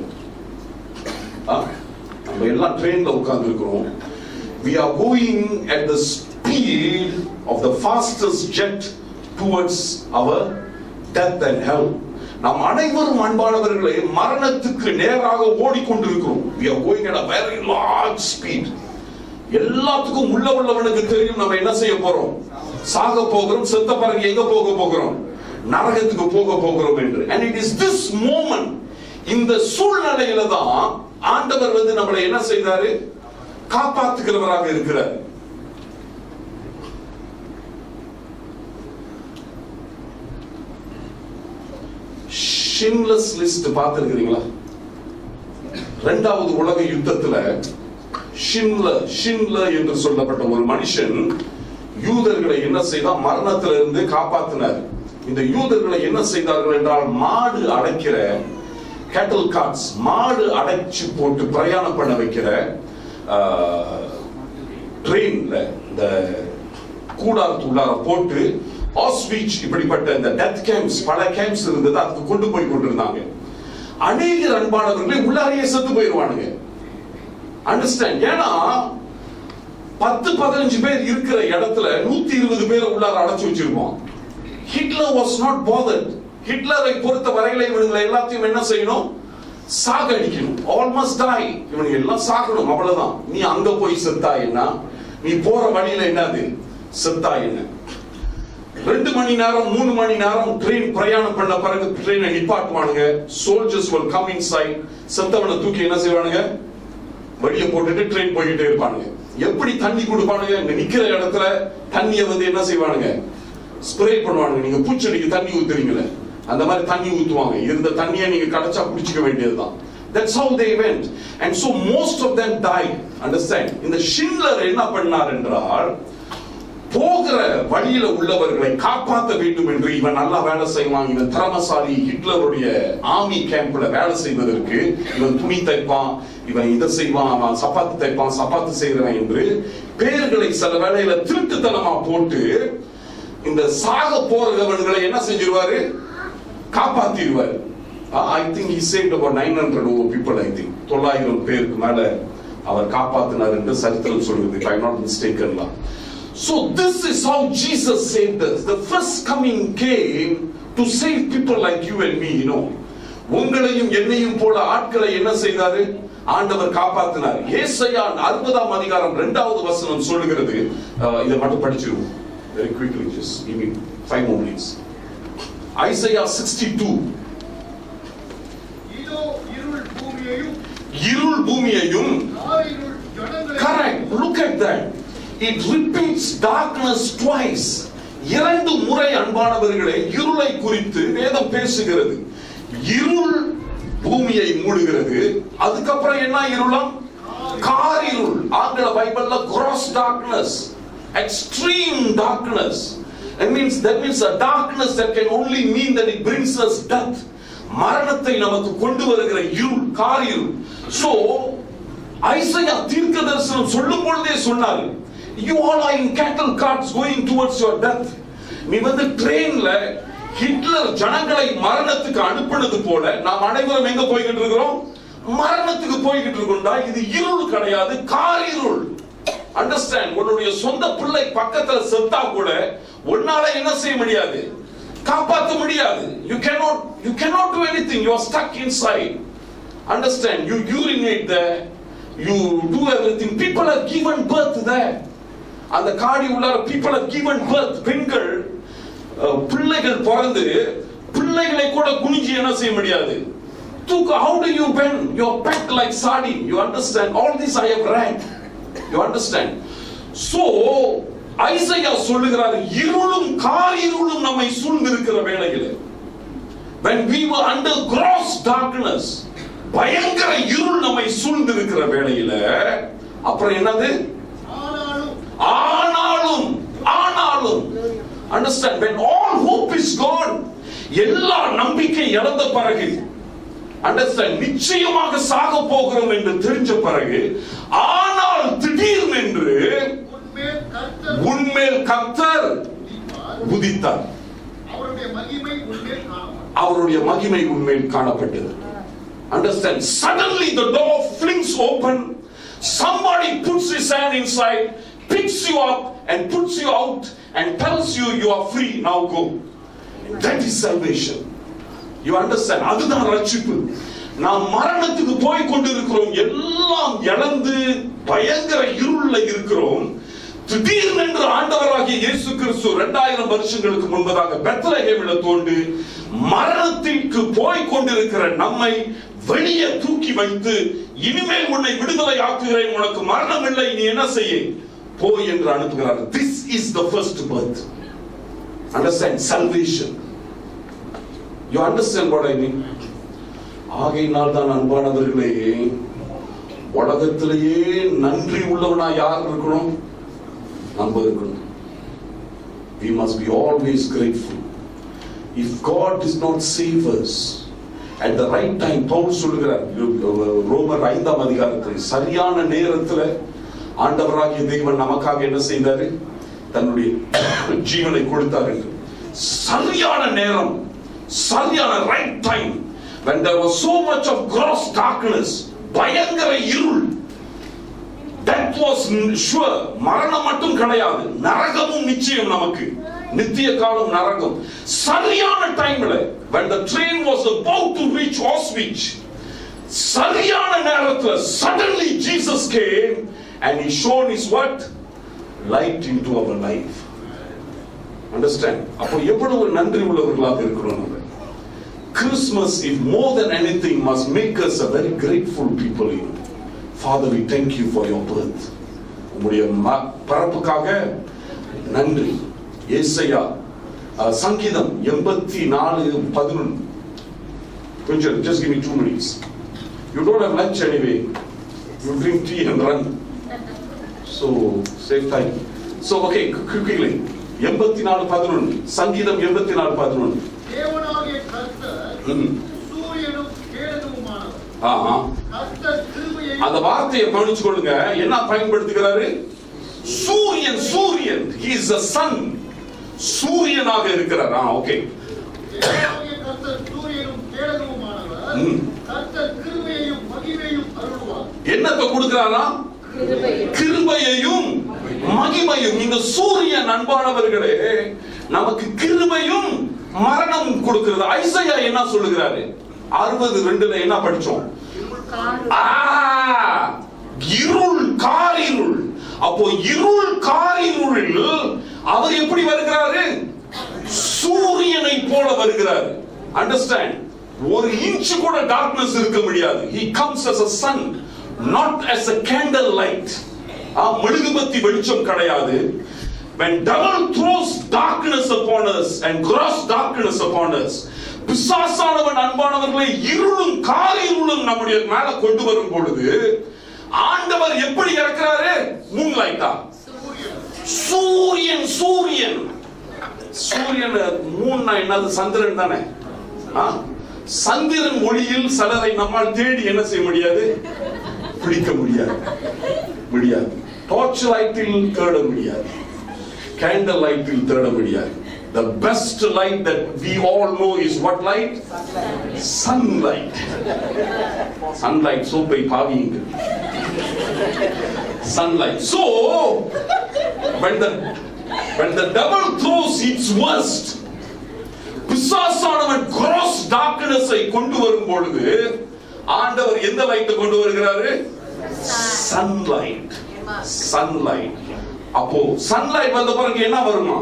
நம்ம எல்லாம் ட்ரெயின்ல உட்கார்ந்து இருக்கிறோம் we are going at the speed of the fastest jet towards our death and hell நாம் அனைவரும் அன்பானவர்களே மரணத்துக்கு நேராக ஓடிக்கொண்டிருக்கிறோம் we are going at a very large speed எல்லாத்துக்கும் உள்ள உள்ளவனுக்கு தெரியும் நம்ம என்ன செய்ய போறோம் சாக போகிறோம் செத்த பிறகு எங்க போக போகிறோம் நரகத்துக்கு போக போகிறோம் என்று and it is this moment இந்த சூழ்நிலையில தான் ஆண்டவர் வந்து நம்மளை என்ன செய்தாரு காப்பாத்துகிறவராக இருக்கிறார் ஷின்லெஸ் லிஸ்ட் பார்த்திருக்கிறீங்களா இரண்டாவது உலக யுத்தத்துல ஷின்ல ஷின்ல என்று சொல்லப்பட்ட ஒரு மனுஷன் யூதர்களை என்ன செய்தார் மரணத்திலிருந்து காப்பாத்தினார் இந்த யூதர்களை என்ன செய்தார்கள் என்றால் மாடு அடைக்கிற கேட்டல் கார்ட்ஸ் மாடு அடைச்சு போட்டு பிரயாணம் பண்ண வைக்கிற ட்ரெயின்ல இந்த கூடாரத்துள்ளார போட்டு ஆஸ்வீச் இப்படிப்பட்ட இந்த டெத் கேம்ப்ஸ் பல கேம்ப்ஸ் இருந்தது அதுக்கு கொண்டு போய் கொண்டிருந்தாங்க அநேக அன்பானவர்களே உள்ளாரையே செத்து போயிருவானுங்க அண்டர்ஸ்டாண்ட் ஏன்னா பத்து பதினஞ்சு பேர் இருக்கிற இடத்துல நூத்தி இருபது பேரை உள்ளார அடைச்சு வச்சிருப்போம் ஹிட்லர் வாஸ் நாட் bothered ஹிட்லரை பொறுத்த வரையில இவனுங்களை எல்லாத்தையும் என்ன செய்யணும் சாகடிக்கணும் ஆல்மோஸ்ட் டாய் இவனுங்க எல்லாம் சாகணும் அவ்வளவுதான் நீ அங்க போய் செத்தா என்ன நீ போற வழியில என்னது செத்தா என்ன ரெண்டு மணி நேரம் மூணு மணி நேரம் ட்ரெயின் பிரயாணம் பண்ண பிறகு ட்ரெயினை நிப்பாட்டுவானுங்க சோல்ஜர்ஸ் will come inside செத்தவனை தூக்கி என்ன செய்வானுங்க வெளியே போட்டுட்டு ட்ரெயின் போய்கிட்டே இருப்பானுங்க எப்படி தண்ணி கொடுப்பானுங்க இங்க நிக்கிற இடத்துல தண்ணியை வந்து என்ன செய்வானுங்க ஸ்ப்ரே பண்ணுவானுங்க நீங்க பூச்செடிக்கு தண்ணி ஊத்துறீங்களே அந்த மாதிரி தண்ணி ஊத்துவாங்க இருந்த தண்ணியை நீங்க கடைச்சா குடிச்சுக்க வேண்டியதுதான் That's how they went. And so most of them died. Understand? இந்த ஷின்லர் என்ன பண்ணார் என்றால் போகிற வழியில உள்ளவர்களை காப்பாற்ற வேண்டும் என்று இவன் நல்லா வேலை செய்வான் இவன் திறமசாலி ஹிட்லருடைய ஆர்மி கேம்ப்ல வேலை செய்வதற்கு இவன் துணி தைப்பான் இவன் இதை செய்வான் அவன் சப்பாத்து தைப்பான் சப்பாத்து செய்கிறவன் என்று பேர்களை சில வேளையில திருட்டுத்தனமா போட்டு இந்த சாக போறவன்களை என்ன செஞ்சிருவாரு காப்பாத்திடுவார் I think he saved about 900 over people I think தொள்ளாயிரம் பேருக்கு மேல அவர் காப்பாத்தினார் என்று சரித்திரம் சொல்லுது if I'm not mistaken lah. So this is how Jesus saved us. The first coming came to save people like you and me, you know. உங்களையும் என்னையும் போல ஆட்களை என்ன செய்தாரு ஆண்டவர் காப்பாத்தினார் ஏசையா அறுபதாம் அதிகாரம் இரண்டாவது வசனம் சொல்லுகிறது அஹ், இதை மட்டும் படிச்சிருவோம் very quickly just give me five more minutes Isaiah 62 இதோ இருள் பூமியையும் இருள் பூமியையும் ஆயிருள் ஜனங்களையும் Correct. Look at that. It repeats darkness twice. இரண்டு முறை அன்பானவர்களே இருளை குறித்து வேதம் பேசுகிறது இருள் பூமியை மூடுகிறது அதுக்கப்புறம் என்ன இருளம் காரிருள் ஆங்கில பைபிள்ல gross darkness extreme darkness it means that means a darkness that can only mean that it brings us death மரணத்தை நமக்கு கொண்டு வருகிற இருள் காரிருள் so ஐசையா தீர்க்க தரிசனம் சொல்லும் பொழுதே சொன்னார் you all are in cattle carts going towards your death நீ வந்து ட்ரெயின்ல ஹிட்லர் ஜனங்களை மரணத்துக்கு அனுப்பினது போல நாம் அனைவரும் எங்க போய்கிட்டு இருக்கிறோம் மரணத்துக்கு போய்கிட்டு இருக்கோம்டா இது இருள் கிடையாது காரிருள் அண்டர்ஸ்டாண்ட் உன்னுடைய சொந்த பிள்ளை பக்கத்துல செத்தா கூட உன்னால என்ன செய்ய முடியாது காப்பாற்ற முடியாது you cannot you cannot do anything you are stuck inside understand you urinate there you do everything people are given birth there அந்த காடி உள்ளார people are given birth பெண்கள் அஹ், பிள்ளைகள் பிறந்து பிள்ளைகளை கூட குனிஞ்சு என்ன செய்ய முடியாது தூக்க how do you bend you are packed like sardine you understand all this i have read you understand so Isaiah சொல்லுகிறார் இருளும் காரிருளும் நம்மை சூழ்ந்திருக்கிற வேளையில் when we were under gross darkness பயங்கர இருள் நம்மை சூழ்ந்திருக்கிற வேளையில அப்புறம் என்னது ஆனாலும் ஆனாலும் ஆனாலும் understand when all hope is gone எல்லா நம்பிக்கை இழந்த பிறகு அண்டர்ஸ்டாண்ட் நிச்சயமாக சாக போகிறோம் என்று தெரிஞ்ச பிறகு ஆனால் திடீர் என்று உன்மேல் கர்த்தர் உன்மேல் கர்த்தர் உதிப்பார். உதித்தார் அவருடைய மகிமை உன்மேல் காணப்படும் அவருடைய மகிமை உண்மையில் காணப்பட்டது understand suddenly the door flings open somebody puts his hand inside picks you up and puts you out and tells you you are free now go that is salvation you understand அதுதான் ரட்சிப்பு நாம் மரணத்துக்கு போய் கொண்டிருக்கிறோம் எல்லாம் இழந்து பயங்கர இருள்ல இருக்கிறோம் திடீர்னென்று ஆண்டவராகிய இயேசு கிறிஸ்து இரண்டாயிரம் வருஷங்களுக்கு முன்பதாக பெத்லஹேமில் தோண்டு மரணத்திற்கு போய் கொண்டிருக்கிற நம்மை வெளியே தூக்கி வைத்து இனிமேல் உன்னை விடுதலை ஆக்குகிறேன் உனக்கு மரணம் இல்லை நீ என்ன செய்ய போய் என்று அனுப்புகிறார் this is the first birth understand salvation you understand what I mean ஆகையினால் தான் அன்பானவர்களே உலகத்திலேயே நன்றி உள்ளவனா யார் இருக்கணும் நம்ம இருக்கணும் we must be always grateful if god does not save us at the right time Pavul சொல்லுகிறார் ரோமர் ஐந்தாம் அதிகாரத்தில் சரியான நேரத்துல ஆண்டவராகிய தேவன் நமக்காக என்ன செய்தாரு தன்னுடைய ஜீவனை கொடுத்தார் என்று சரியான நேரம் சரியான right time when there was so much of gross darkness பயங்கர இருள் that was sure மரணம் மட்டும் கிடையாது நரகமும் நிச்சயம் நமக்கு நித்திய காலம் நரகம் சரியான டைம்ல when the train was about to reach Auschwitz சரியான நேரத்துல suddenly Jesus came and he shone his what light into our life understand அப்போ எவ்வளவு நன்றி உள்ளவர்களாக இருக்கிறோம் நம்ம Christmas, if more than anything, must make us a very grateful people. You know. Father, we thank you for your birth. உம்முடைய ம- பிறப்புக்காக நன்றி ஏசையா அஹ், சங்கீதம் எண்பத்தி நாலு பதினொன்று கொஞ்சம் just give me two minutes you don't have lunch anyway you drink tea and run so save time so okay quickly எண்பத்தி நாலு பதினொன்று சங்கீதம் எண்பத்தி நாலு பதினொன்று தேவனாகிய கர்த்தர் ம். சூரியனும் கேடகமுமானவர் ஆஹா கர்த்தர் கிருபையை அந்த வார்த்தையை கவனிச்சு கொள்ளுங்க என்ன பயன்படுத்துகிறாரு சூரியன் சூரியன் he is the sun சூரியனாக இருக்கிறார் ஆ ஓகே தேவனாகிய கர்த்தர் சூரியனும் கேடகமுமானவர் ம். கர்த்தர் கிருபையையும் மகிமையும் அருள்வார் என்னத்தை கொடுக்கிறாரா கிருபையையும் மகிமையும் இந்த சூரியன் அன்பானவர்களே நமக்கு கிருபையும் மரணம் கொடுக்கிறது ஐசையா என்ன சொல்லுகிறாரு அறுபது ரெண்டுல என்ன படிச்சோம் ஆ, இருள் காரிருள் அப்போ இருள் காரிருளில் அவர் எப்படி வருகிறாரு சூரியனை போல வருகிறார் அண்டர்ஸ்டாண்ட் ஒரு இன்ச் கூட டார்க்னஸ் இருக்க முடியாது he comes as a sun not as a candle light ஆ, மெழுகுபத்தி வெளிச்சம் கிடையாது when devil throws darkness upon us and gross darkness upon us பிசாசானவன் அன்பானவர்களை இருளும் காரிருளும் நம்முடைய மேல கொண்டு வரும் பொழுது ஆண்டவர் எப்படி இறக்குறாரு மூன் லைட்டா சூரியன் சூரியன் சூரியன் மூன்னா என்னது சந்திரன் தானே ஆ? சந்திரன் ஒளியில் சிலரை நம்மால் தேடி என்ன செய்ய முடியாது பிடிக்க முடியாது முடியாது டார்ச் லைட்டில் தேட முடியாது கேண்டல் லைட்டில் தேட முடியாது the best light that we all know is what light sunlight sunlight சோப்பை பாவியுங்கள் sunlight so when the when the devil throws its worst பிசாசானவன் gross darkness ஐ கொண்டு வரும் பொழுது ஆண்டவர் எந்த லைட்டை கொண்டு வருகிறாரு சன்லைட் சன்லைட் அப்போ சன்லைட் வந்த பிறகு என்ன வருமா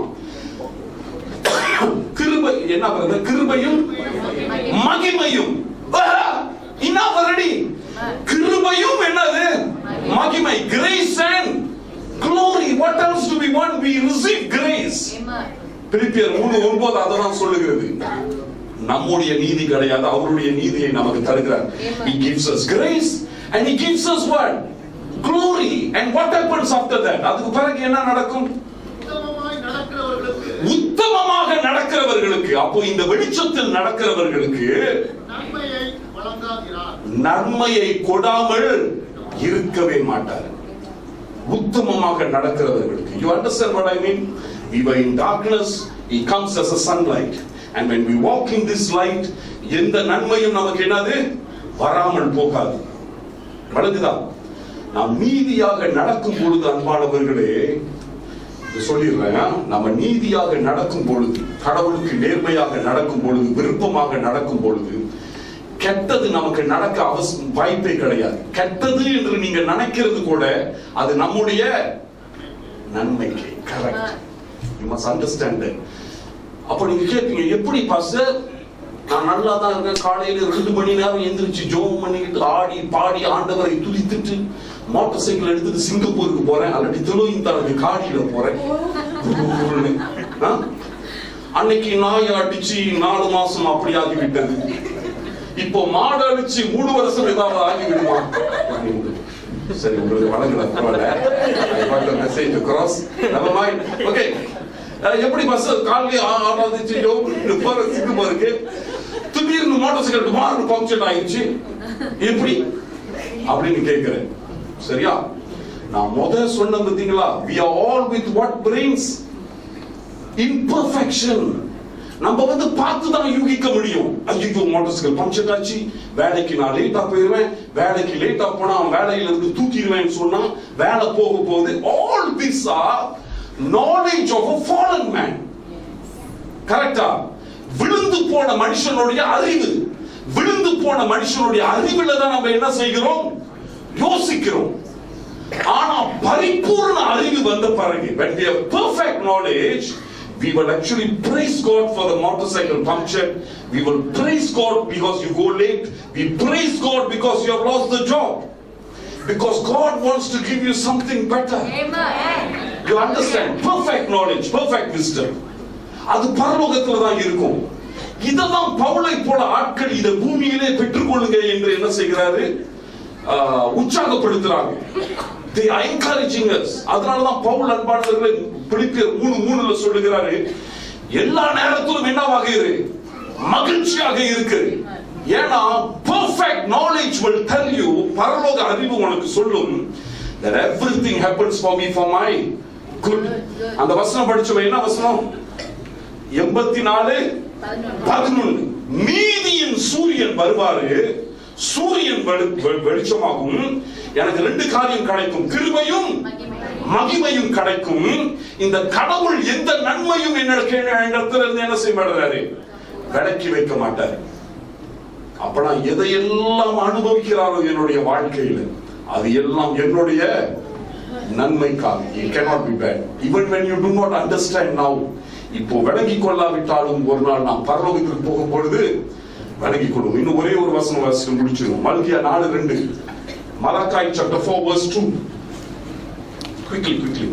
கிருபை என்ன வருது கிருபையும் மகிமையும் என்ன வருடி கிருபையும் என்னது மகிமை grace and glory what else do we want we receive grace பிலிப்பியர் மூணு ஒன்பது அததான் சொல்லுகிறது நம்முடைய நீதி கிடையாது அவருடைய நீதியை நமக்கு தருகிறார் he gives us grace and he gives us what glory and what happens after that அதுக்கு பிறகு என்ன நடக்கும் உத்தமமாய் நடக்கிறவர்களுக்கு உத்தமமாக நடக்கிறவர்களுக்கு அப்போ இந்த வெளிச்சத்தில் நடக்கிறவர்களுக்கு நன்மையை வழங்காகிறார் நன்மையை கொடாமல் இருக்கவே மாட்டார் உத்தமமாக நடக்கிறவர்களுக்கு you understand what i mean we were in darkness he comes as a sunlight and when we walk in this light எந்த நன்மையும் நமக்கு என்னது வராமல் போகாது வழங்குதா நாம் நீதியாக நடக்கும் பொழுது அன்பானவர்களே இது சொல்லிடுறேன் நம்ம நீதியாக நடக்கும் பொழுது கடவுளுக்கு நேர்மையாக நடக்கும் பொழுது விருப்பமாக நடக்கும் பொழுது கெட்டது நமக்கு நடக்க அவசியம் வாய்ப்பே கிடையாது கெட்டது என்று நீங்க நினைக்கிறது கூட அது நம்முடைய நன்மைக்கு கரெக்ட் யூ மஸ்ட் அண்டர்ஸ்டாண்ட் அப்ப நீங்க கேட்பீங்க எப்படி பாஸ்டர் நான் நல்லா தான் இருக்கேன் காலையில ரெண்டு மணி நேரம் எந்திரிச்சு ஜோம் பண்ணிக்கிட்டு ஆடி பாடி ஆண்டவரை துதித்துட்டு மோட்டார் சைக்கிள் எடுத்துட்டு சிங்கப்பூருக்கு போறேன் அல்லது திருவின் தனக்கு காடியில போறேன் ஆ? அன்னைக்கு நாய் அடிச்சு நாலு மாசம் அப்படி ஆகிவிட்டது இப்போ மாடு அடிச்சு மூணு வருஷம் ஏதாவது ஆகி விடுமா சரி உங்களுக்கு வழங்கல பரவாயில்ல மெசேஜ் கிராஸ் நம்ம மைண்ட் ஓகே எப்படி பஸ் காலையில ஆறாந்துச்சு போற சிங்கப்பூருக்கு திடீர்னு மோட்டார் சைக்கிள் மாறு பங்க்சர் ஆயிடுச்சு எப்படி அப்படின்னு கேட்கிறேன் சரியா நான் முத சொன்ன பார்த்தீங்களா we are all with what brings imperfection நம்ம வந்து பார்த்து தான் யூகிக்க முடியும் ஐயோ மோட்டார் சைக்கிள் பஞ்சர் ஆச்சு வேலைக்கு நான் லேட்டா போயிடுவேன் வேலைக்கு லேட்டா போனா அவன் வேலையில இருந்து தூக்கிடுவேன்னு சொன்னா வேலை போக போகுது all this are knowledge of a fallen man கரெக்டா விழுந்து போன மனுஷனுடைய அறிவு விழுந்து போன மனுஷனுடைய அறிவுல தான் நம்ம என்ன செய்கிறோம் யோசிக்கிறோம் ஆனா பரிபூர்ண அறிவு வந்த பிறகு when we have perfect knowledge we will actually praise God for the motorcycle puncture we will praise God because you go late we praise God because you have lost the job because God wants to give you something better you understand perfect knowledge perfect wisdom அது பரலோகத்துல தான் இருக்கும் இதெல்லாம் பவுலை போல ஆட்கள் இதை பூமியிலே பெற்றுக்கொள்ளுங்க என்று என்ன செய்கிறாரு ஆஹ், உற்சாகப்படுத்துறாங்க they are encouraging us அதனால தான் பவுல் அன்பானவர்களை பிலிப்பியர் மூணு மூணுல சொல்லுகிறாரு எல்லா நேரத்திலும் என்னவாக இரு மகிழ்ச்சியாக இருக்கு ஏன்னா perfect knowledge will tell you பரலோக அறிவு உனக்கு சொல்லும் that everything happens for me for my good அந்த வசனம் படிச்சவன் என்ன வசனம் எண்பத்தி நாலு பதினொன்னு நீதியின் சூரியன் வருவாரு சூரியன் வெளி- வெ- வெளிச்சமாகும் எனக்கு ரெண்டு காரியம் கிடைக்கும் கிருபையும் மகிமையும் கிடைக்கும் இந்த கடவுள் எந்த நன்மையும் என்னிடத்துல என்னிடத்துல இருந்து என்ன செய்ய மாட்டாரு விலக்கி வைக்க மாட்டாரு அப்ப நான் எதையெல்லாம் அனுபவிக்கிறாரோ என்னுடைய வாழ்க்கையில அது எல்லாம் என்னுடைய நன்மைக்காக it cannot be bad even when you do not understand now இப்போ விளங்கி கொள்ளாவிட்டாலும் ஒரு நாள் நாம் பரலோகத்துக்கு போகும் பொழுது விளங்கி கொள்ளும் இன்னும் ஒரே ஒரு வசனம் வாசிக்க முடிச்சிடும் மல்கியா நாலு ரெண்டு மலக்காய் chapter 4 verse 2 quickly quickly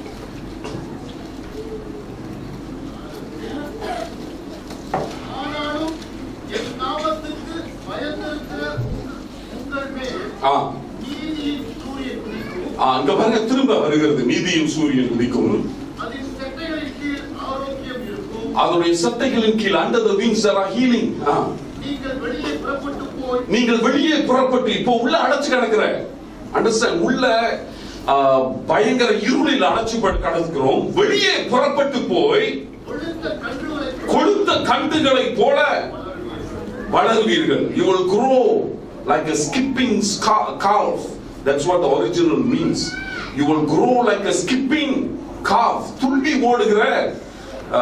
ஆனாலும் என் நாமத்துக்கு பயந்திருக்கிற உங்கள் மேல் ஆ நீதியின் சூரியன் உதிக்கும் ஆ, அங்க பாருங்க திரும்ப வருகிறது நீதியின் சூரியன் உதிக்கும் அதன் செட்டைகளின் கீழ் ஆரோக்கியம் இருக்கும் அதனுடைய சட்டைகளின் கீழ் under the wings are healing நீங்கள் வெளியே புறப்பட்டு போய் நீங்கள் வெளியே புறப்பட்டு இப்போ உள்ள அடைச்சு கிடக்குற அண்டர்ஸ்டாண்ட் உள்ள ஆ, பயங்கர இருளில் அடைச்சு பட்டு கிடக்கிறோம் வெளியே புறப்பட்டு போய் கொழுத்த கன்றுகளை கொழுத்த கண்டுகளை போல வளருவீர்கள் you will grow like a skipping sca- calf that's what the original means you will grow like a skipping calf துள்ளி ஓடுகிற ஆ,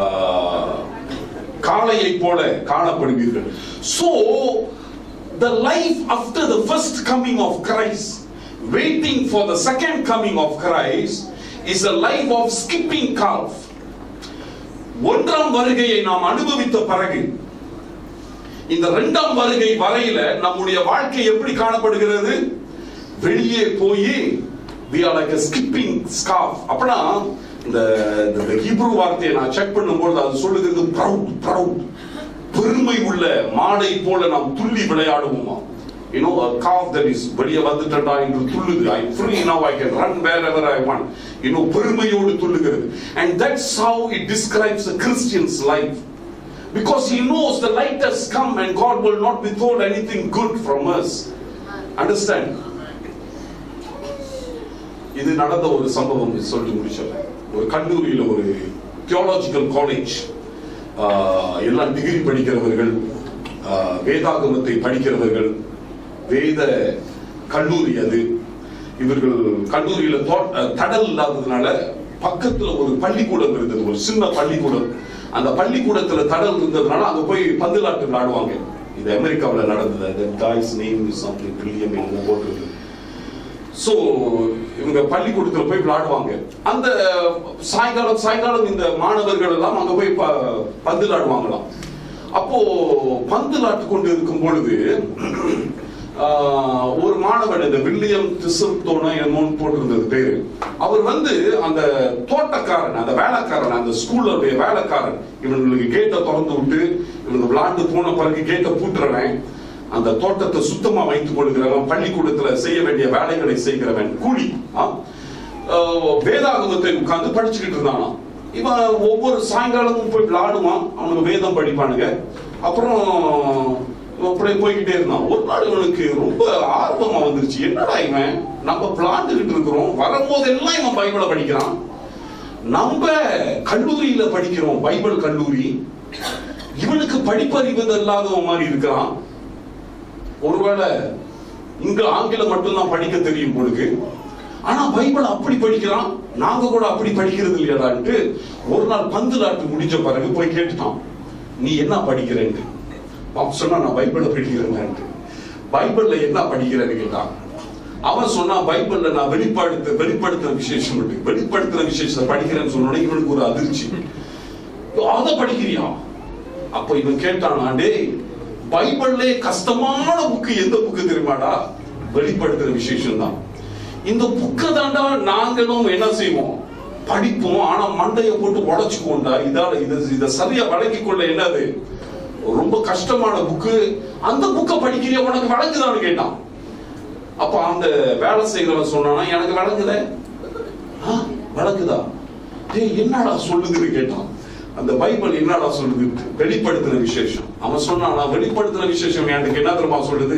காளையை போல காணப்படுவீர்கள் so the life after the first coming of Christ waiting for the second coming of Christ is a life of skipping calf ஒன்றாம் வருகையை நாம் அனுபவித்த பிறகு இந்த இரண்டாம் வருகை வரையில நம்முடைய வாழ்க்கை எப்படி காணப்படுகிறது வெளியே போய் we are like a skipping scarf அப்பனா இந்த இந்த ஹீப்ரு வார்த்தையை நான் செக் பண்ணும்போது அது சொல்லுகிறது proud proud பெருமை உள்ள மாடை போல நாம் துள்ளி விளையாடுவோமா you know a calf that is வெளியே வந்துட்டா என்று துள்ளுது i free now i can run wherever i want you know பெருமையோடு துள்ளுகிறது and that's how it describes a christian's life because he knows the light has come and god will not withhold anything good from us understand இது நடந்த ஒரு சம்பவம் சொல்லி முடிச்சேன் ஒரு கல்லூரியில ஒரு தியோலாஜிக்கல் காலேஜ் எல்லாம் டிகிரி படிக்கிறவர்கள் ஆஹ், வேதாகமத்தை படிக்கிறவர்கள் வேத கல்லூரி அது இவர்கள் கல்லூரியில தோட்ட அஹ், தடல் இல்லாததுனால பக்கத்துல ஒரு பள்ளிக்கூடம் இருந்தது ஒரு சின்ன பள்ளிக்கூடம் அந்த பள்ளிக்கூடத்துல தடல் இருந்ததுனால அங்க போய் பந்துலாட்டு விளையாடுவாங்க இது அமெரிக்காவில் நடந்தது அந்த காய்ஸ் நேம் சம்திங் வில்லியம் என்னமோ போட்டிருக்கு ஸோ இவங்க பள்ளிக்கூடத்தில் போய் விளையாடுவாங்க அந்த சாயங்காலம் சாயங்காலம் இந்த மாணவர்கள் எல்லாம் அங்க போய் ப- பந்து விளையாடுவாங்களாம் அப்போ பந்து விளையாட்டு கொண்டு இருக்கும் பொழுது ஆஹ், ஒரு மாணவன் இந்த வில்லியம் டிசல்டோனா என்னமோன்னு போட்டிருந்தது பேரு அவர் வந்து அந்த தோட்டக்காரன் அந்த வேலைக்காரன் அந்த ஸ்கூல்லுடைய வேலைக்காரன் இவங்களுக்கு கேட்டை திறந்து விட்டு இவங்க விளையாண்டு போன பிறகு கேட்டை பூட்டுறவன் அந்த தோட்டத்தை சுத்தமா வைத்துக் கொள்கிறவன் பள்ளிக்கூடத்துல செய்ய வேண்டிய வேலைகளை செய்கிறவன் கூலி ஆ? ஆஹ் வேதாகமத்தை உட்கார்ந்து படிச்சுக்கிட்டு இருந்தானா இவன் ஒவ்வொரு சாயங்காலமும் போய் விளையாடுவான் அவனுக்கு வேதம் படிப்பானுங்க அப்புறம் இவன் அப்படியே போய்கிட்டே இருந்தான் ஒரு நாள் இவனுக்கு ரொம்ப ஆர்வமா வந்துருச்சு என்னடா இவன் நம்ம விளையாண்டுகிட்டு இருக்கிறோம் வரும்போது எல்லாம் இவன் பைபிளை படிக்கிறான் நம்ம கல்லூரியில படிக்கிறோம் பைபிள் கல்லூரி இவனுக்கு படிப்பறிவு இல்லாதவன் மாதிரி இருக்கிறான் ஒருவேளை இங்க ஆங்கிலம் மட்டும்தான் படிக்க தெரியும் பொழுது ஆனா பைபிள் அப்படி படிக்கிறான் நாங்க கூட அப்படி படிக்கிறது இல்லையாடான்ட்டு ஒரு நாள் பந்து நாட்டு முடிஞ்ச பிறகு போய் கேட்டுட்டான் நீ என்ன படிக்கிறேன்ட்டு அவன் சொன்னா நான் பைபிளை படிக்கிறேன்ட்டு பைபிள்ல என்ன படிக்கிறேன்னு கேட்டான் அவன் சொன்னா பைபிள்ல நான் வெளிப்படுத்த வெளிப்படுத்துற விசேஷம் இருக்கு வெளிப்படுத்துற விசேஷத்தை படிக்கிறேன்னு சொன்னோட இவனுக்கு ஒரு அதிர்ச்சி அதை படிக்கிறியா அப்ப இவன் கேட்டானா டேய் பைபிள்லே கஷ்டமான புக்கு எந்த புக்கு தெரியுமாடா வெளிப்படுத்துற விசேஷம் தான் இந்த புக்கை தாண்டா நாங்களும் என்ன செய்வோம் படிப்போம் ஆனா மண்டைய போட்டு உடைச்சுக்கோண்டா இதால இத இத சரியா வழங்கிக் கொள்ள என்னது ரொம்ப கஷ்டமான புக்கு அந்த புக்கை படிக்கிறியா உனக்கு வழங்குதான்னு கேட்டான் அப்ப அந்த வேலை செய்கிறவன் சொன்னானா எனக்கு வழங்குத ஆ, வழங்குதா டேய் என்னடா சொல்லுதுன்னு கேட்டான் அந்த பைபிள் என்னடா சொல்லுது வெளிப்படுத்துற விசேஷம் அவன் சொன்னானா வெளிப்படுத்துற விசேஷம் எனக்கு என்ன தெரியுமா சொல்லுது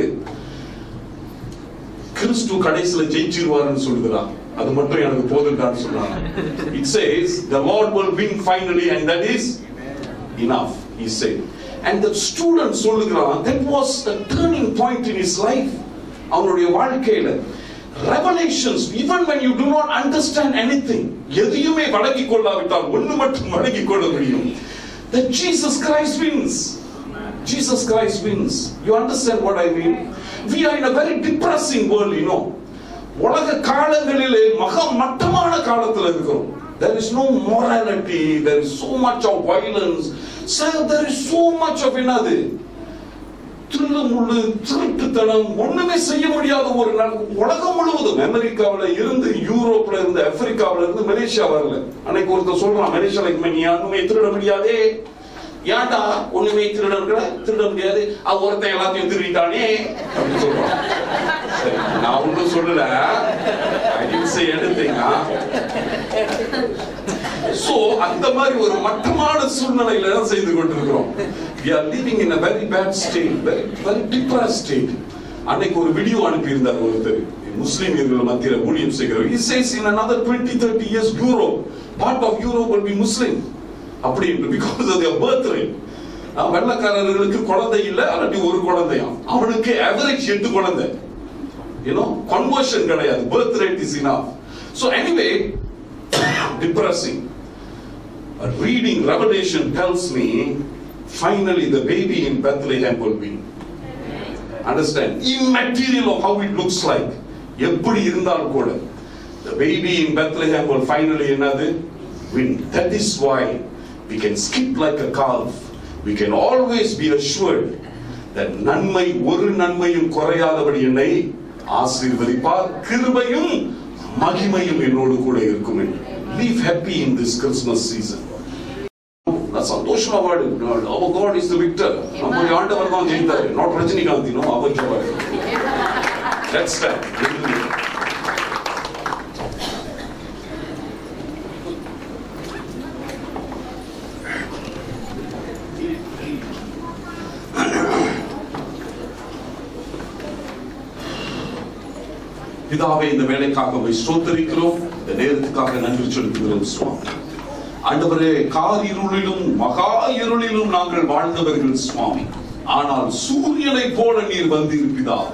கிறிஸ்து கடைசியில ஜெயிச்சிருவாருன்னு சொல்லுதுடா அது மட்டும் எனக்கு போதுண்டான்னு சொன்னாங்க it says the lord will win finally and that is enough he said and the student சொல்லுகிறான் that was a turning point in his life அவனுடைய வாழ்க்கையில revelations even when you do not understand anything எதையுமே வழங்கிக் கொள்ளாவிட்டால் ஒண்ணு மட்டும் வழங்கிக் கொள்ள முடியும் that Jesus Christ wins Jesus Christ wins you understand what I mean we are in a very depressing world you know உலக காலங்களிலே மக மட்டமான காலத்துல இருக்கிறோம் there is no morality there is so much of violence sir there is so much of என்னது திருள முள்ளு திருட்டுத்தனம் ஒண்ணுமே செய்ய முடியாத ஒரு நாள் உலகம் முழுவதும் அமெரிக்காவுல இருந்து யூரோப்ல இருந்து ஆப்பிரிக்காவுல இருந்து மலேசியா வரல அன்னைக்கு ஒருத்தர் சொல்றான் மலேசியால இனிமே நீ ஒண்ணுமே திருட முடியாதே ஏன்டா ஒண்ணுமே திருட இருக்கல திருட முடியாது அவ ஒருத்தன் எல்லாத்தையும் திருடிட்டானே அப்படின்னு சொல்றான் சரி, நான் ஒண்ணும் சொல்லல I didn't say anything, huh? So அந்த மாதிரி ஒரு மட்டமான சூழ்நிலையில தான் செய்து கொண்டிருக்கிறோம் we are living in a very bad state very very depressed state அன்னைக்கு ஒரு வீடியோ அனுப்பி இருந்தார் ஒருத்தர் முஸ்லிம்கள் மத்தியில ஊழியம் செய்கிறவர் he says in another 20 30 years Europe part of Europe will be Muslim அப்படி என்று because of their birth rate ஆஹ் வெள்ளக்காரர்களுக்கு குழந்தை இல்ல அல்லாட்டி ஒரு குழந்தையா அவனுக்கு average எட்டு குழந்தை you know conversion கிடையாது birth rate is enough so anyway depressing But reading Revelation tells me finally the baby in Bethlehem will win. Understand? Immaterial of how it looks like. எப்படி இருந்தாலும் கூட the baby in Bethlehem will finally என்னது win. That is why we can skip like a calf. We can always be assured that நன்மை ஒரு நன்மையும் குறையாதபடி என்னை ஆசீர்வதிப்பார் கிருபையும் மகிமையும் என்னோடு கூட இருக்கும் என்று live happy in this Christmas season நான் சந்தோஷமா வாடு அவர் காட் இஸ் தி விக்டர் நம்முடைய ஆண்டவர் தான் ஜெயித்தார் நாட் ரஜினிகாந்த் நோ அவர் ஜெயித்தார் லெட்ஸ் ஸ்டார்ட் பிதாவை இந்த வேலைக்காக உம்மை ஸ்தோத்தரிக்கிறோம் இந்த நேரத்துக்காக நன்றி செலுத்துகிறோம் சுவாமி ஆண்டவரே கார் இருளிலும் மகா இருளிலும் நாங்கள் வாழ்ந்தவர்கள் சுவாமி ஆனால் சூரியனை போல நீர் வந்திருப்பிதாக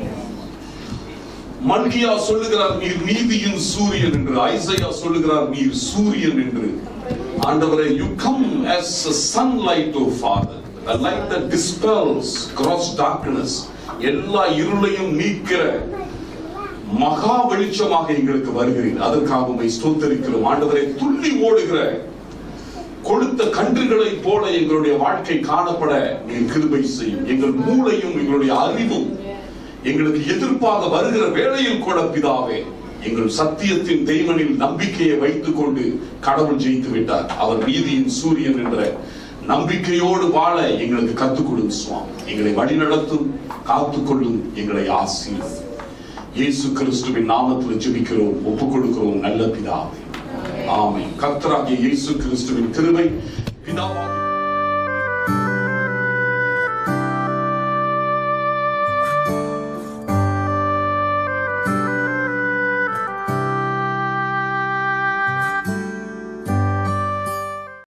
மல்கியா சொல்லுகிறார் நீர் நீதியின் சூரியன் என்று ஐசையா சொல்லுகிறார் நீர் சூரியன் என்று ஆண்டவரே you come as a sunlight o father a light that dispels gross darkness எல்லா இருளையும் நீக்கிற மகா வெளிச்சமாக எங்களுக்கு வருகிறீர் அதற்காக உம்மை ஸ்தோத்தரிக்கிறோம் ஆண்டவரை துள்ளி ஓடுகிற கொடுத்த கன்றுகளைப் போல எங்களுடைய வாழ்க்கை காணப்பட நீர் கிருபை செய்யும் எங்கள் மூளையும் எங்களுடைய அறிவும் எங்களுக்கு எதிர்ப்பாக வருகிற வேளையில் கூட பிதாவே எங்கள் சத்தியத்தின் தெய்வனில் நம்பிக்கையை வைத்துக் கொண்டு கடவுள் ஜெயித்து விட்டார் அவர் நீதியின் சூரியன் என்ற நம்பிக்கையோடு வாழ எங்களுக்கு கத்துக் கொடுங்க சுவாமி எங்களை வழிநடத்தும் காத்துக்கொள்ளும் எங்களை ஆசீர்வதியும் இயேசு கிறிஸ்துவின் நாமத்தில் ஜெபிக்கிறோம் ஒப்புக் கொடுக்கிறோம் நல்ல பிதாவே ஆமென் கர்த்தராகிய இயேசு கிறிஸ்துவின் கிருபை பிதாவாகிய